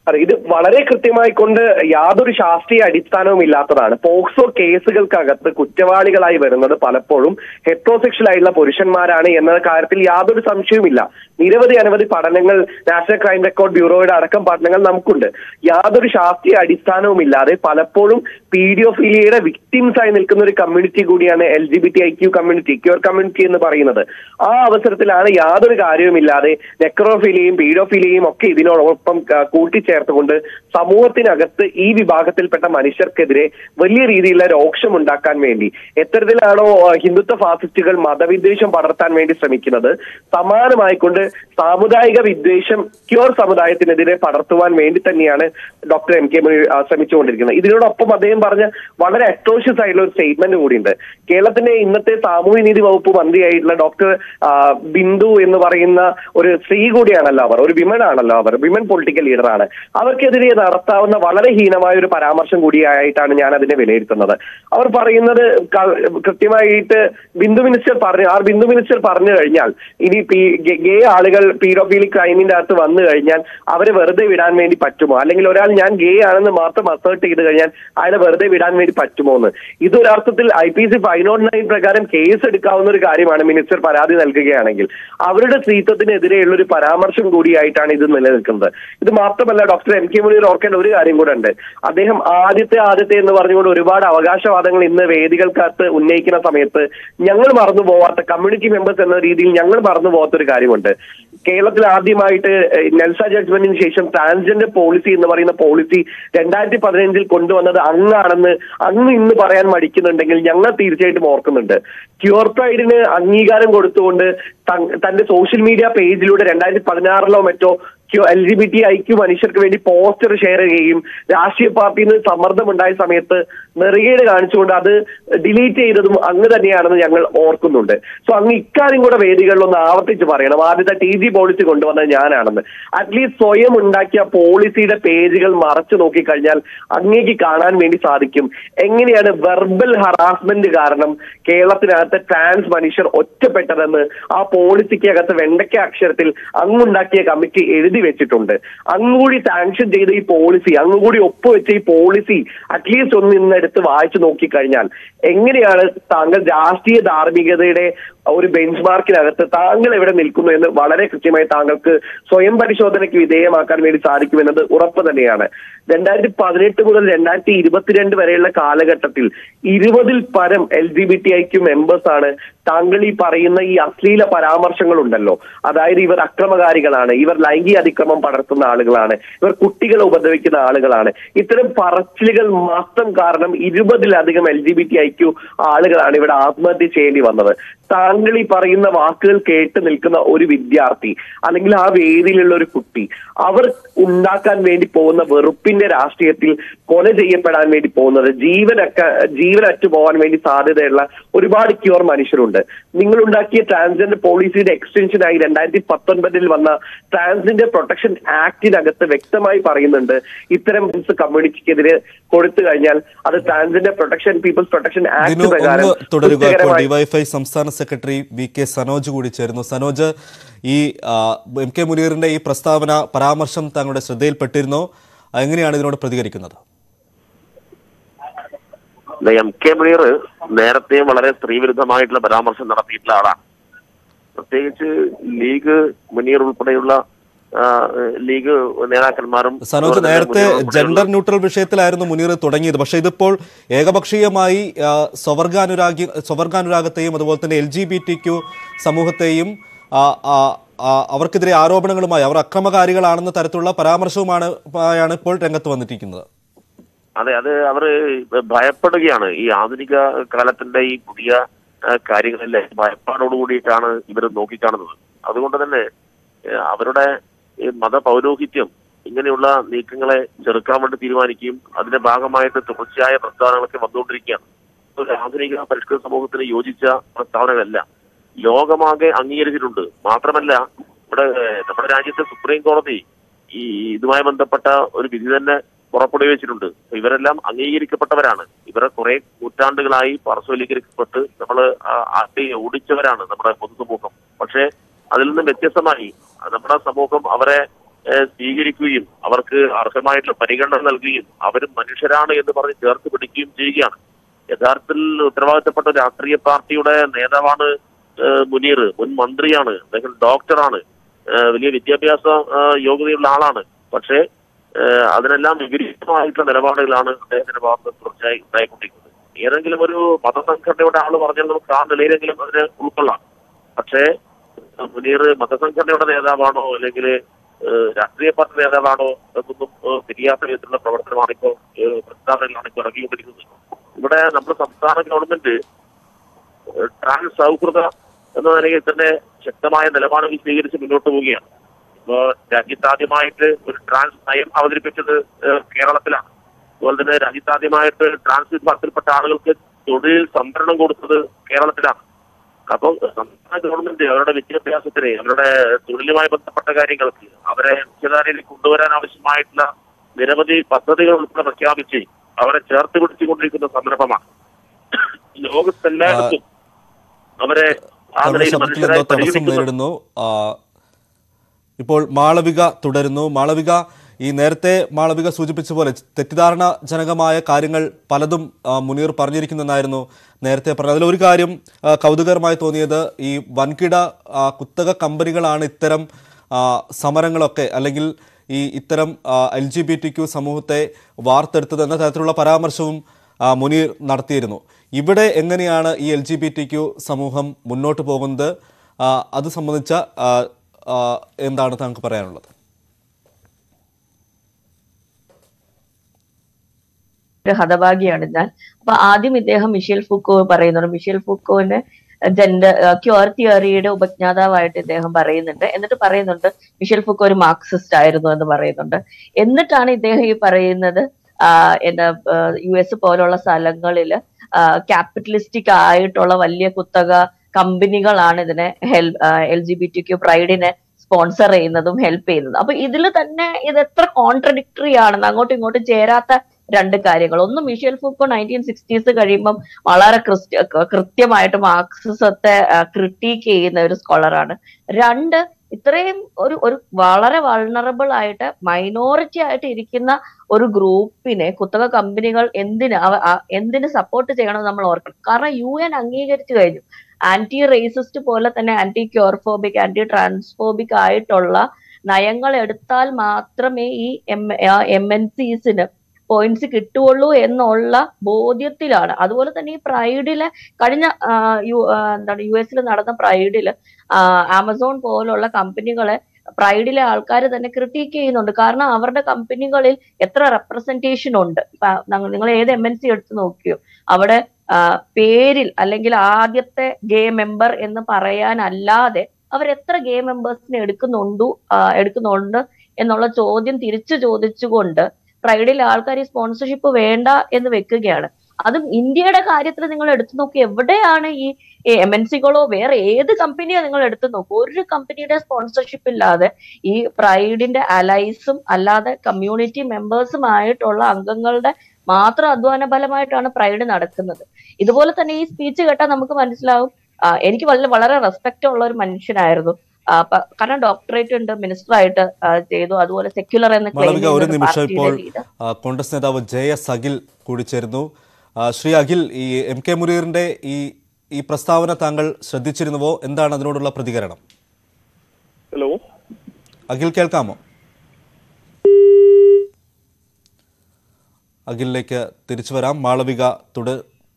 അതെ ഇത് വളരെ കൃത്യമായി കൊണ്ട് യാതൊരു ശാസ്ത്രീയ അടിസ്ഥാനവും ഇല്ലാത്തതാണ് പോക്സോ കേസുകൾക്കകത്ത് കുറ്റവാളികളായി വരുന്നത് പലപ്പോഴും ഹെട്രോസെക്ഷൽ ആയിട്ടുള്ള പുരുഷന്മാരാണ് എന്ന കാര്യത്തിൽ യാതൊരു സംശയവുമില്ല നിരവധി അനവധി പഠനങ്ങൾ നാഷണൽ ക്രൈം റെക്കോർഡ് ബ്യൂറോയുടെ അടക്കം പഠനങ്ങൾ നമുക്കുണ്ട് യാതൊരു ശാസ്ത്രീയ അടിസ്ഥാനവും ഇല്ലാതെ പലപ്പോഴും പീഡിയോഫീലിയയുടെ വിക്ടിംസ് ആയി നിൽക്കുന്ന ഒരു കമ്മ്യൂണിറ്റി കൂടിയാണ് L G B T I Q community queer community എന്ന് പറയുന്നത് ആ അവസരത്തിലാണ് യാതൊരു കാര്യവുമില്ലാതെ നെക്രോഫീലിയയും പീഡോഫീലിയയും ഒക്കെ ഇതിനോടൊപ്പം ആ, കൂട്ടിച്ചേർത്തുകൊണ്ട് സമൂഹത്തിനകത്ത് ഈ വിഭാഗത്തിൽപ്പെട്ട മനുഷ്യർക്കെതിരെ വലിയ രീതിയിലുള്ള രോക്ഷം ഉണ്ടാക്കാൻ വേണ്ടി എത്തരത്തിലാണോ ആ, ഹിന്ദുത്വ ഫാസിസ്റ്റുകൾ മതവിദ്വേഷം പടർത്താൻ വേണ്ടി ശ്രമിക്കുന്നത് സമാനമായിക്കൊണ്ട് സാമുദായിക വിദ്വേഷം ക്യൂർ സമുദായത്തിനെതിരെ പടർത്തുവാൻ വേണ്ടി തന്നെയാണ് ഡോക്ടർ എം കെ മുനീർ ആ, ശ്രമിച്ചുകൊണ്ടിരിക്കുന്നത് ഇതിനോടൊപ്പം അദ്ദേഹം പറഞ്ഞ വളരെ അട്രോഷ്യസ് ആയിട്ടുള്ള ഒരു സ്റ്റേറ്റ്മെന്റ് കൂടിയുണ്ട് കേരളത്തിന്റെ ഇന്നത്തെ സാമൂഹ്യ നീതി വകുപ്പ് മന്ത്രിയായിട്ടുള്ള ഡോക്ടർ ആ, ബിന്ദു എന്ന് പറയുന്ന ഒരു സ്ത്രീ കൂടിയാണല്ലോ അവർ ഒരു വിമൻ ആണല്ലോ അവർ വിമൻ പൊളിറ്റിക്കൽ ലീഡറാണ് അവർക്കെതിരെ നടത്താവുന്ന വളരെ ഹീനമായ ഒരു പരാമർശം കൂടിയായിട്ടാണ് ഞാൻ അതിനെ വിലയിരുത്തുന്നത് അവർ പറയുന്നത് ക- കൃത്യമായിട്ട് ബിന്ദു മിനിസ്റ്റർ പറഞ്ഞു ആ ബിന്ദു മിനിസ്റ്റർ പറഞ്ഞു കഴിഞ്ഞാൽ ഇനി പി- ഗെ- ഗേ ആളുകൾ പീഡോഫീലി ക്രൈമിന്റെ അകത്ത് വന്നു കഴിഞ്ഞാൽ അവരെ വെറുതെ വിടാൻ വേണ്ടി പറ്റുമോ അല്ലെങ്കിൽ ഒരാൾ ഞാൻ ഗേ ആണെന്ന് മാത്രം അസേർട്ട് ചെയ്ത് കഴിഞ്ഞാൽ അയാളെ വെറുതെ വിടാൻ വേണ്ടി പറ്റുമോ എന്ന് ഇതൊരർത്ഥത്തിൽ I P C five naught nine പ്രകാരം കേസ് എടുക്കാവുന്ന ഒരു കാര്യമാണ് മിനിസ്റ്റർ പരാതി നൽകുകയാണെങ്കിൽ അവരുടെ സ്ത്രീത്വത്തിനെതിരെയുള്ള ഒരു പരാമർശം കൂടിയായിട്ടാണ് ഇത് നിലനിൽക്കുന്നത് ഇത് മാത്രമല്ല ഡോക്ടർ എം കെ മുനീർ ഓർക്കേണ്ട ഒരു കാര്യം കൂടെ ഉണ്ട് അദ്ദേഹം ആദ്യത്തെ ആദ്യത്തെ എന്ന് പറഞ്ഞുകൊണ്ട് ഒരുപാട് അവകാശവാദങ്ങൾ ഇന്ന് വേദികൾക്കകത്ത് ഉന്നയിക്കുന്ന സമയത്ത് ഞങ്ങൾ മറന്നു പോവാത്ത കമ്മ്യൂണിറ്റി മെമ്പേഴ്സ് എന്ന രീതിയിൽ ഞങ്ങൾ മറന്നു പോകാത്ത ഒരു കാര്യമുണ്ട് കേരളത്തിൽ ആദ്യമായിട്ട് ഏഹ്, നെൽസ ജഡ്ജ്മെന്റിന് ശേഷം ട്രാൻസ്ജെൻഡർ പോളിസി എന്ന് പറയുന്ന പോളിസി രണ്ടായിരത്തി പതിനഞ്ചിൽ കൊണ്ടുവന്നത് അങ്ങാണെന്ന് അങ്ങ് ഇന്ന് പറയാൻ മടിക്കുന്നുണ്ടെങ്കിൽ ഞങ്ങൾ തീർച്ചയായിട്ടും ഓർക്കുന്നുണ്ട് ക്യൂർ പ്രൈഡിന് അംഗീകാരം കൊടുത്തുകൊണ്ട് തൻ- തന്റെ സോഷ്യൽ മീഡിയ പേജിലൂടെ രണ്ടായിരത്തി പതിനാറിലോ മറ്റോ L G B T I Q മനുഷ്യർക്ക് വേണ്ടി പോസ്റ്റർ ഷെയർ ചെയ്യുകയും രാഷ്ട്രീയ പാർട്ടിയിൽ നിന്ന് സമ്മർദ്ദമുണ്ടായ സമയത്ത് നെറുകേട് കാണിച്ചുകൊണ്ട് അത് ഡിലീറ്റ് ചെയ്തതും അങ്ങ് തന്നെയാണെന്ന് ഞങ്ങൾ ഓർക്കുന്നുണ്ട് സോ അങ്ങ് ഇക്കാര്യം കൂടെ വേദികളിൽ ഒന്ന് ആവർത്തിച്ച് പറയണം ആദ്യത്തെ ടി ജി പോളിസി കൊണ്ടുവന്നത് ഞാനാണെന്ന് അറ്റ്ലീസ്റ്റ് സ്വയം ഉണ്ടാക്കിയ പോളിസിയുടെ പേജുകൾ മറച്ചു നോക്കിക്കഴിഞ്ഞാൽ അങ്ങേക്ക് കാണാൻ വേണ്ടി സാധിക്കും എങ്ങനെയാണ് വെർബൽ ഹറാസ്മെന്റ് കാരണം കേരളത്തിനകത്ത് ട്രാൻസ് മനുഷ്യർ ഒറ്റപ്പെട്ടതെന്ന് ആ പോളിസിക്കകത്ത് വെണ്ടയ്ക്ക അക്ഷരത്തിൽ അങ്ങുണ്ടാക്കിയ കമ്മിറ്റി എഴുതി വെച്ചിട്ടുണ്ട് അങ്ങുകൂടി സാങ്ഷൻ ചെയ്ത ഈ പോളിസി അങ്ങുകൂടി ഒപ്പുവെച്ച ഈ പോളിസി അറ്റ്ലീസ്റ്റ് ഒന്ന് ഇന്ന് എടുത്ത് വായിച്ചു നോക്കിക്കഴിഞ്ഞാൽ എങ്ങനെയാണ് താങ്കൾ രാഷ്ട്രീയ ധാർമ്മികതയുടെ ഒരു ബെഞ്ച് മാർക്കിനകത്ത് താങ്കൾ എവിടെ നിൽക്കുന്നു എന്ന് വളരെ കൃത്യമായി താങ്കൾക്ക് സ്വയം പരിശോധനയ്ക്ക് വിധേയമാക്കാൻ വേണ്ടി സാധിക്കുമെന്നത് ഉറപ്പ് തന്നെയാണ് രണ്ടായിരത്തി പതിനെട്ട് മുതൽ രണ്ടായിരത്തി ഇരുപത്തിരണ്ട് വരെയുള്ള കാലഘട്ടത്തിൽ ഇരുപതിൽ പരം L G B T I Q members ആണ് താങ്കൾ ഈ പറയുന്ന ഈ അശ്ലീല പരാമർശങ്ങൾ ഉണ്ടല്ലോ അതായത് ഇവർ അക്രമകാരികളാണ് ഇവർ ലൈംഗിക അതിക്രമം പടർത്തുന്ന ആളുകളാണ് ഇവർ കുട്ടികളെ ഉപദ്രവിക്കുന്ന ആളുകളാണ് ഇത്തരം പറച്ചിലുകൾ മാത്രം കാരണം ഇരുപതിലധികം L G B T I Q ആളുകളാണ് ഇവിടെ ആത്മഹത്യ ചെയ്യേണ്ടി വന്നത് താങ്കൾ ഈ പറയുന്ന വാക്കുകൾ കേട്ട് നിൽക്കുന്ന ഒരു വിദ്യാർത്ഥി അല്ലെങ്കിൽ ആ വേദിയിലുള്ള ഒരു കുട്ടി അവർ ഉണ്ടാക്കാൻ വേണ്ടി പോകുന്ന വെറുപ്പിന്റെ രാഷ്ട്രീയത്തിൽ കൊല ചെയ്യപ്പെടാൻ വേണ്ടി പോകുന്നത് ജീവനൊക്കെ ജീവനറ്റു പോകാൻ വേണ്ടി സാധ്യതയുള്ള ഒരുപാട് ക്യൂർ മനുഷ്യരുണ്ട് നിങ്ങൾ ഉണ്ടാക്കിയ ട്രാൻസ്ജെൻഡർ പോളിസിയുടെ എക്സ്റ്റൻഷനായി രണ്ടായിരത്തി പത്തൊൻപതിൽ വന്ന ട്രാൻസ്ജെൻഡർ പ്രൊട്ടക്ഷൻ ആക്ടിനകത്ത് വ്യക്തമായി പറയുന്നുണ്ട് ഇത്തരം കമ്മ്യൂണിറ്റിക്കെതിരെ കൊടുത്തു കഴിഞ്ഞാൽ അത് transgender protection people's protection act ദിനു പ്രകാരം ഒന്ന് തുടരുക ഇപ്പോൾ കുറ്റകരമായി- ഡിവൈഫൈ സംസ്ഥാന സെക്രട്ടറി വി കെ സനോജ് കൂടി ചേരുന്നു സനോജ് ഈ ആ, എം കെ മുനീറിന്റെ ഈ പ്രസ്താവന പരാമർശം താങ്കളുടെ ശ്രദ്ധയിൽപ്പെട്ടിരുന്നോ എങ്ങനെയാണ് ഇതിനോട് പ്രതികരിക്കുന്നത് ഇത് എം കെ മുനീർ നേരത്തെയും വളരെ സ്ത്രീവിരുദ്ധമായിട്ടുള്ള പരാമർശം നടത്തിയിട്ടുള്ള ആളാണ് പ്രത്യേകിച്ച് ലീഗ് മുനീർ ഉൾപ്പെടെയുള്ള ആ, ലീഗ് നേതാക്കന്മാരും സനോജ് അതുപോലെ തന്നെ നേരത്തെ മുനീർ ഉൾപ്പെടെയുള്ള- ജെൻഡർ ന്യൂട്രൽ വിഷയത്തിലായിരുന്നു മുനീർ തുടങ്ങിയത് പക്ഷേ ഇതിപ്പോൾ ഏകപക്ഷീയമായി ആ, സ്വവർഗാനുരാഗി സ്വവർഗാനുരാഗത്തെയും അതുപോലെ തന്നെ L G B T Q സമൂഹത്തെയും ആ, ആ, ആ, അവർക്കെതിരെ ആരോപണങ്ങളുമായി അവർ അക്രമകാരികളാണെന്ന തരത്തിലുള്ള പരാമർശവുമാണ് ആണ് ഇപ്പോൾ രംഗത്ത് വന്നിരിക്കുന്നത് അതെ അത് അവര് ഭയപ്പെടുകയാണ് ഈ ആധുനിക കാലത്തിന്റെ ഈ പുതിയ ആ, കാര്യങ്ങളിലെ ഭയപ്പാടോട് കൂടിയിട്ടാണ് ഇവർ നോക്കിക്കാണുന്നത് അതുകൊണ്ട് തന്നെ ഏ, അവരുടെ ഈ മതപൗരോഹിത്യം ഇങ്ങനെയുള്ള നീക്കങ്ങളെ ചെറുക്കാൻ വേണ്ടി തീരുമാനിക്കുകയും അതിന്റെ ഭാഗമായിട്ട് തുടർച്ചയായ പ്രസ്താവനകളൊക്കെ വന്നുകൊണ്ടിരിക്കുകയാണ് ഒരു ആധുനിക പരിഷ്കൃത സമൂഹത്തിന് യോജിച്ച പ്രസ്താവനകളല്ല ലോകമാകെ അംഗീകരിച്ചിട്ടുണ്ട് മാത്രമല്ല ഇവിടെ ഏ, നമ്മുടെ രാജ്യത്തെ സുപ്രീം കോടതി ഈ ഇതുമായി ബന്ധപ്പെട്ട ഒരു വിധി തന്നെ പുറപ്പെടുവിച്ചിട്ടുണ്ട് ഇവരെല്ലാം അംഗീകരിക്കപ്പെട്ടവരാണ് ഇവരെ കുറെ നൂറ്റാണ്ടുകളായി പാർശ്വവൽക്കരിക്കപ്പെട്ട് നമ്മൾ ആട്ടി ഓടിച്ചവരാണ് നമ്മുടെ പൊതുസമൂഹം പക്ഷേ അതിൽ നിന്നും വ്യത്യസ്തമായി നമ്മുടെ സമൂഹം അവരെ ഏഹ്, സ്വീകരിക്കുകയും അവർക്ക് അർഹമായിട്ടുള്ള പരിഗണന നൽകുകയും അവരും മനുഷ്യരാണ് എന്ന് പറഞ്ഞ് ചേർത്ത് പിടിക്കുകയും ചെയ്യുകയാണ് യഥാർത്ഥത്തിൽ ഉത്തരവാദിത്തപ്പെട്ട ഒരു രാഷ്ട്രീയ പാർട്ടിയുടെ നേതാവാണ് ഏഹ്, മുനീർ മുൻ മന്ത്രിയാണ് അദ്ദേഹം ഡോക്ടറാണ് ഏഹ്, വലിയ വിദ്യാഭ്യാസ ഏഹ്, യോഗ്യതയുള്ള ആളാണ് പക്ഷേ ഏഹ്, അതിനെല്ലാം വിപരീതമായിട്ടുള്ള നിലപാടുകളാണ് അദ്ദേഹത്തിന്റെ ഭാഗത്ത് നിന്ന് തുടർച്ചയായി ഉണ്ടായിക്കൊണ്ടിരിക്കുന്നത് ഏതെങ്കിലും ഒരു മതസംഘടനയുടെ ആള് പറഞ്ഞാൽ നമുക്ക് ആ നിലയിലെങ്കിലും അതിനെ ഉൾക്കൊള്ളാം പക്ഷേ മുനീർ മതസംഘടനയുടെ നേതാവാണോ അല്ലെങ്കിൽ രാഷ്ട്രീയ പാർട്ടി നേതാവാണോ എന്നൊന്നും ഏഹ്, തിരിയാത്ത വിധത്തിലുള്ള പ്രവർത്തനമാണ് ഇപ്പോൾ ഏഹ്, പ്രസ്താവനയിലാണ് ഇപ്പോൾ ഇറങ്ങിക്കൊണ്ടിരിക്കുന്നത് ഇവിടെ നമ്മുടെ സംസ്ഥാന ഗവൺമെന്റ് ഏഹ്, ട്രാൻസ് സൗഹൃദ എന്ന നിലയിൽ തന്നെ ശക്തമായ നിലപാടുകൾ സ്വീകരിച്ച് മുന്നോട്ട് പോവുകയാണ് ഇപ്പോ രാജ്യത്താദ്യമായിട്ട് ഒരു ട്രാൻസ് നയം അവതരിപ്പിച്ചത് ഏഹ്, കേരളത്തിലാണ് അതുപോലെ തന്നെ രാജ്യത്താദ്യമായിട്ട് ട്രാൻസ് വിഭാഗത്തിൽപ്പെട്ട ആളുകൾക്ക് തൊഴിൽ സംവരണം കൊടുത്തത് കേരളത്തിലാണ് അപ്പം സംസ്ഥാന ഗവൺമെന്റ് അവരുടെ വിദ്യാഭ്യാസത്തിന് അവരുടെ തൊഴിലുമായി ബന്ധപ്പെട്ട കാര്യങ്ങൾക്ക് അവരെ മുഖ്യധാരയിൽ കൊണ്ടുവരാൻ ആവശ്യമായിട്ടുള്ള നിരവധി പദ്ധതികൾ ഉൾപ്പെടെ പ്രഖ്യാപിച്ച് അവരെ ചേർത്ത് പിടിച്ചുകൊണ്ടിരിക്കുന്ന സന്ദർഭമാണ് ലോകത്തെല്ലായിടത്തും അവരെ ആ നമ്മുടെ നിലയിൽ ശബ്ദത്തിൽ മനുഷ്യരായി എന്തോ തടസ്സം പരിഗണിക്കുന്നു നേരിടുന്നു ആ, ഇപ്പോൾ മാളവിക തുടരുന്നു മാളവിക ഈ നേരത്തെ മാളവിക സൂചിപ്പിച്ച പോലെ തെറ്റിദ്ധാരണജനകമായ കാര്യങ്ങൾ പലതും ആ, മുനീർ പറഞ്ഞിരിക്കുന്നെന്നായിരുന്നു നേരത്തെ പറഞ്ഞത് അതിലൊരു കാര്യം ആ, കൗതുകകരമായി തോന്നിയത് ഈ വൻകിട ആ, കുത്തക കമ്പനികളാണ് ഇത്തരം ആ, സമരങ്ങളൊക്കെ അല്ലെങ്കിൽ ഈ ഇത്തരം L G B T Q സമൂഹത്തെ വാർത്തെടുത്തത് എന്ന തരത്തിലുള്ള പരാമർശവും ആ, മുനീർ നടത്തിയിരുന്നു ഇവിടെ എങ്ങനെയാണ് ഈ L G B T Q സമൂഹം മുന്നോട്ട് പോകുന്നത് ആ, അത് സംബന്ധിച്ച ആ, ആ, എന്താണ് താങ്കൾക്ക് പറയാനുള്ളത് ഒരു ഹതഭാഗിയാണ് ഞാൻ അപ്പൊ ആദ്യം ഇദ്ദേഹം മിഷേൽ ഫുക്കോ പറയുന്നുണ്ട് മിഷേൽ ഫുക്കോന് ജെൻഡർ ക്യൂർ തിയറിയുടെ ഉപജ്ഞാതാവായിട്ട് ഇദ്ദേഹം പറയുന്നുണ്ട് എന്നിട്ട് പറയുന്നുണ്ട് മിഷേൽ ഫുക്കോ ഒരു മാർക്സിസ്റ്റ് ആയിരുന്നു എന്ന് പറയുന്നുണ്ട് എന്നിട്ടാണ് ഇദ്ദേഹം ഈ പറയുന്നത് ആഹ് എന്താ യു എസ് പോലുള്ള സ്ഥലങ്ങളിൽ ക്യാപിറ്റലിസ്റ്റിക് ആയിട്ടുള്ള വലിയ കുത്തക കമ്പനികളാണ് ഇതിനെ ഹെൽ L G B T Q പ്രൈഡിനെ സ്പോൺസർ ചെയ്യുന്നതും ഹെൽപ്പ് ചെയ്യുന്നതും അപ്പൊ ഇതിൽ തന്നെ ഇത് എത്ര കോൺട്രഡിക്ടറി ആണെന്ന് അങ്ങോട്ടും ഇങ്ങോട്ടും ചേരാത്ത രണ്ട് കാര്യങ്ങൾ ഒന്ന് മിഷേൽ ഫുക്കോ നയൻറ്റീൻ സിക്സ്റ്റീസ് കഴിയുമ്പം വളരെ ക്രിസ്ത്യ- കൃത്യമായിട്ട് മാർക്സിസത്തെ ക്രിട്ടീക്ക് ചെയ്യുന്ന ഒരു സ്കോളറാണ് രണ്ട് ഇത്രയും ഒരു ഒരു വളരെ വൾണറബിൾ ആയിട്ട് മൈനോറിറ്റി ആയിട്ട് ഇരിക്കുന്ന ഒരു ഗ്രൂപ്പിനെ കുത്തക കമ്പനികൾ എന്തിന് അവ- ആ- എന്തിന് സപ്പോർട്ട് ചെയ്യണമെന്ന് നമ്മൾ ഓർക്കണം കാരണം യു എൻ അംഗീകരിച്ചു കഴിഞ്ഞു ആന്റി റേസിസ്റ്റ് പോലെ തന്നെ ആന്റി ക്യോർഫോബിക് ആന്റി ട്രാൻസ്ഫോബിക് ആയിട്ടുള്ള നയങ്ങൾ എടുത്താൽ മാത്രമേ ഈ എം എം എൻ സിസിന് പോയിന്റ്സ് കിട്ടുള്ളൂ എന്നുള്ള ബോധ്യത്തിലാണ് അതുപോലെ തന്നെ ഈ പ്രൈഡിലെ കഴിഞ്ഞ ആ, യു ആ, എന്താണ് യു എസിൽ നടന്ന പ്രൈഡില് ആമസോൺ പോലുള്ള കമ്പനികളെ പ്രൈഡിലെ ആൾക്കാർ തന്നെ ക്രിട്ടീക്ക് ചെയ്യുന്നുണ്ട് കാരണം അവരുടെ കമ്പനികളിൽ എത്ര റെപ്രസെന്റേഷൻ ഉണ്ട് ഇപ്പൊ ഞങ്ങ- നിങ്ങൾ ഏത് എം എൻ സി എടുത്ത് നോക്കിയോ അവിടെ ആ, പേരിൽ അല്ലെങ്കിൽ ആദ്യത്തെ ഗേ മെമ്പർ എന്ന് പറയാനല്ലാതെ അവർ എത്ര ഗേ മെമ്പേഴ്സിനെ എടുക്കുന്നുണ്ടു ആ, എടുക്കുന്നുണ്ട് എന്നുള്ള ചോദ്യം തിരിച്ചു ചോദിച്ചുകൊണ്ട് പ്രൈഡിലെ ആൾക്കാർ ഈ സ്പോൺസർഷിപ്പ് വേണ്ട എന്ന് വെക്കുകയാണ് അതും ഇന്ത്യയുടെ കാര്യത്തിൽ നിങ്ങൾ എടുത്തു നോക്കി എവിടെയാണ് ഈ എം എൻ സികളോ വേറെ ഏത് കമ്പനിയോ നിങ്ങൾ എടുത്തു നോക്കൂ ഒരു കമ്പനിയുടെ സ്പോൺസർഷിപ്പ് ഇല്ലാതെ ഈ പ്രൈഡിന്റെ അലൈസും അല്ലാതെ കമ്മ്യൂണിറ്റി മെമ്പേഴ്സുമായിട്ടുള്ള അംഗങ്ങളുടെ മാത്രം അധ്വാന ഫലമായിട്ടാണ് പ്രൈഡ് നടക്കുന്നത് ഇതുപോലെ തന്നെ ഈ സ്പീച്ച് കേട്ടാൽ നമുക്ക് മനസ്സിലാവും ആ, എനിക്ക് വളരെ വളരെ റെസ്പെക്ട് ഉള്ള ഒരു മനുഷ്യനായിരുന്നു ആ, പ- കാരണം ഡോക്ടറേറ്റ് ഉണ്ട് മിനിസ്റ്റർ ആയിട്ട് ആ, ചെയ്തു അതുപോലെ സെക്യുലർ എന്ന് claim മാളവിക ഒരു ചെയ്യുന്ന ഒരു നിമിഷം പാർട്ടിയുടെ ഇപ്പോൾ leader. ആ, കോൺഗ്രസ് നേതാവ് ജെ എസ് അഖിൽ കൂടി ചേരുന്നു ആ, ശ്രീ അഖിൽ ഈ എം കെ മുനീറിന്റെ ഈ ഈ പ്രസ്താവന താങ്കൾ ശ്രദ്ധിച്ചിരുന്നുവോ എന്താണ് അതിനോടുള്ള പ്രതികരണം ഹലോ അഖിൽ കേൾക്കാമോ അഖിലിലേക്ക് തിരിച്ചു വരാം മാളവിക തുട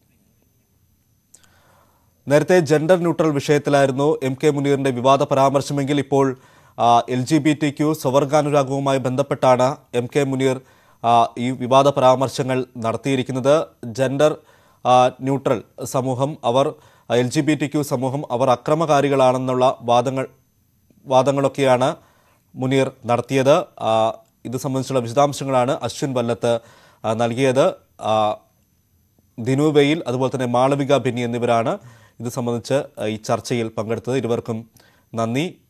നേരത്തെ ജെൻഡർ ന്യൂട്രൽ വിഷയത്തിലായിരുന്നു എം കെ മുനീറിന്റെ വിവാദ പരാമർശമെങ്കിൽ ഇപ്പോൾ L G B T Q സ്വവർഗാനുരാഗവുമായി ബന്ധപ്പെട്ടാണ് എം കെ മുനീർ ആ, ഈ വിവാദ പരാമർശങ്ങൾ നടത്തിയിരിക്കുന്നത് ജെൻഡർ ആ, ന്യൂട്രൽ സമൂഹം അവർ L G B T Q സമൂഹം അവർ അക്രമകാരികളാണെന്നുള്ള വാദങ്ങൾ വാദങ്ങളൊക്കെയാണ് മുനീർ നടത്തിയത് ആ, ഇത് സംബന്ധിച്ചുള്ള വിശദാംശങ്ങളാണ് അശ്വിൻ വല്ലത്ത് ആ, നൽകിയത് ആ, ദിനു വെയിൽ അതുപോലെ തന്നെ മാളവിക ബെന്നി എന്നിവരാണ് ഇത് സംബന്ധിച്ച് ഈ ചർച്ചയിൽ പങ്കെടുത്തത് ഇരുവർക്കും നന്ദി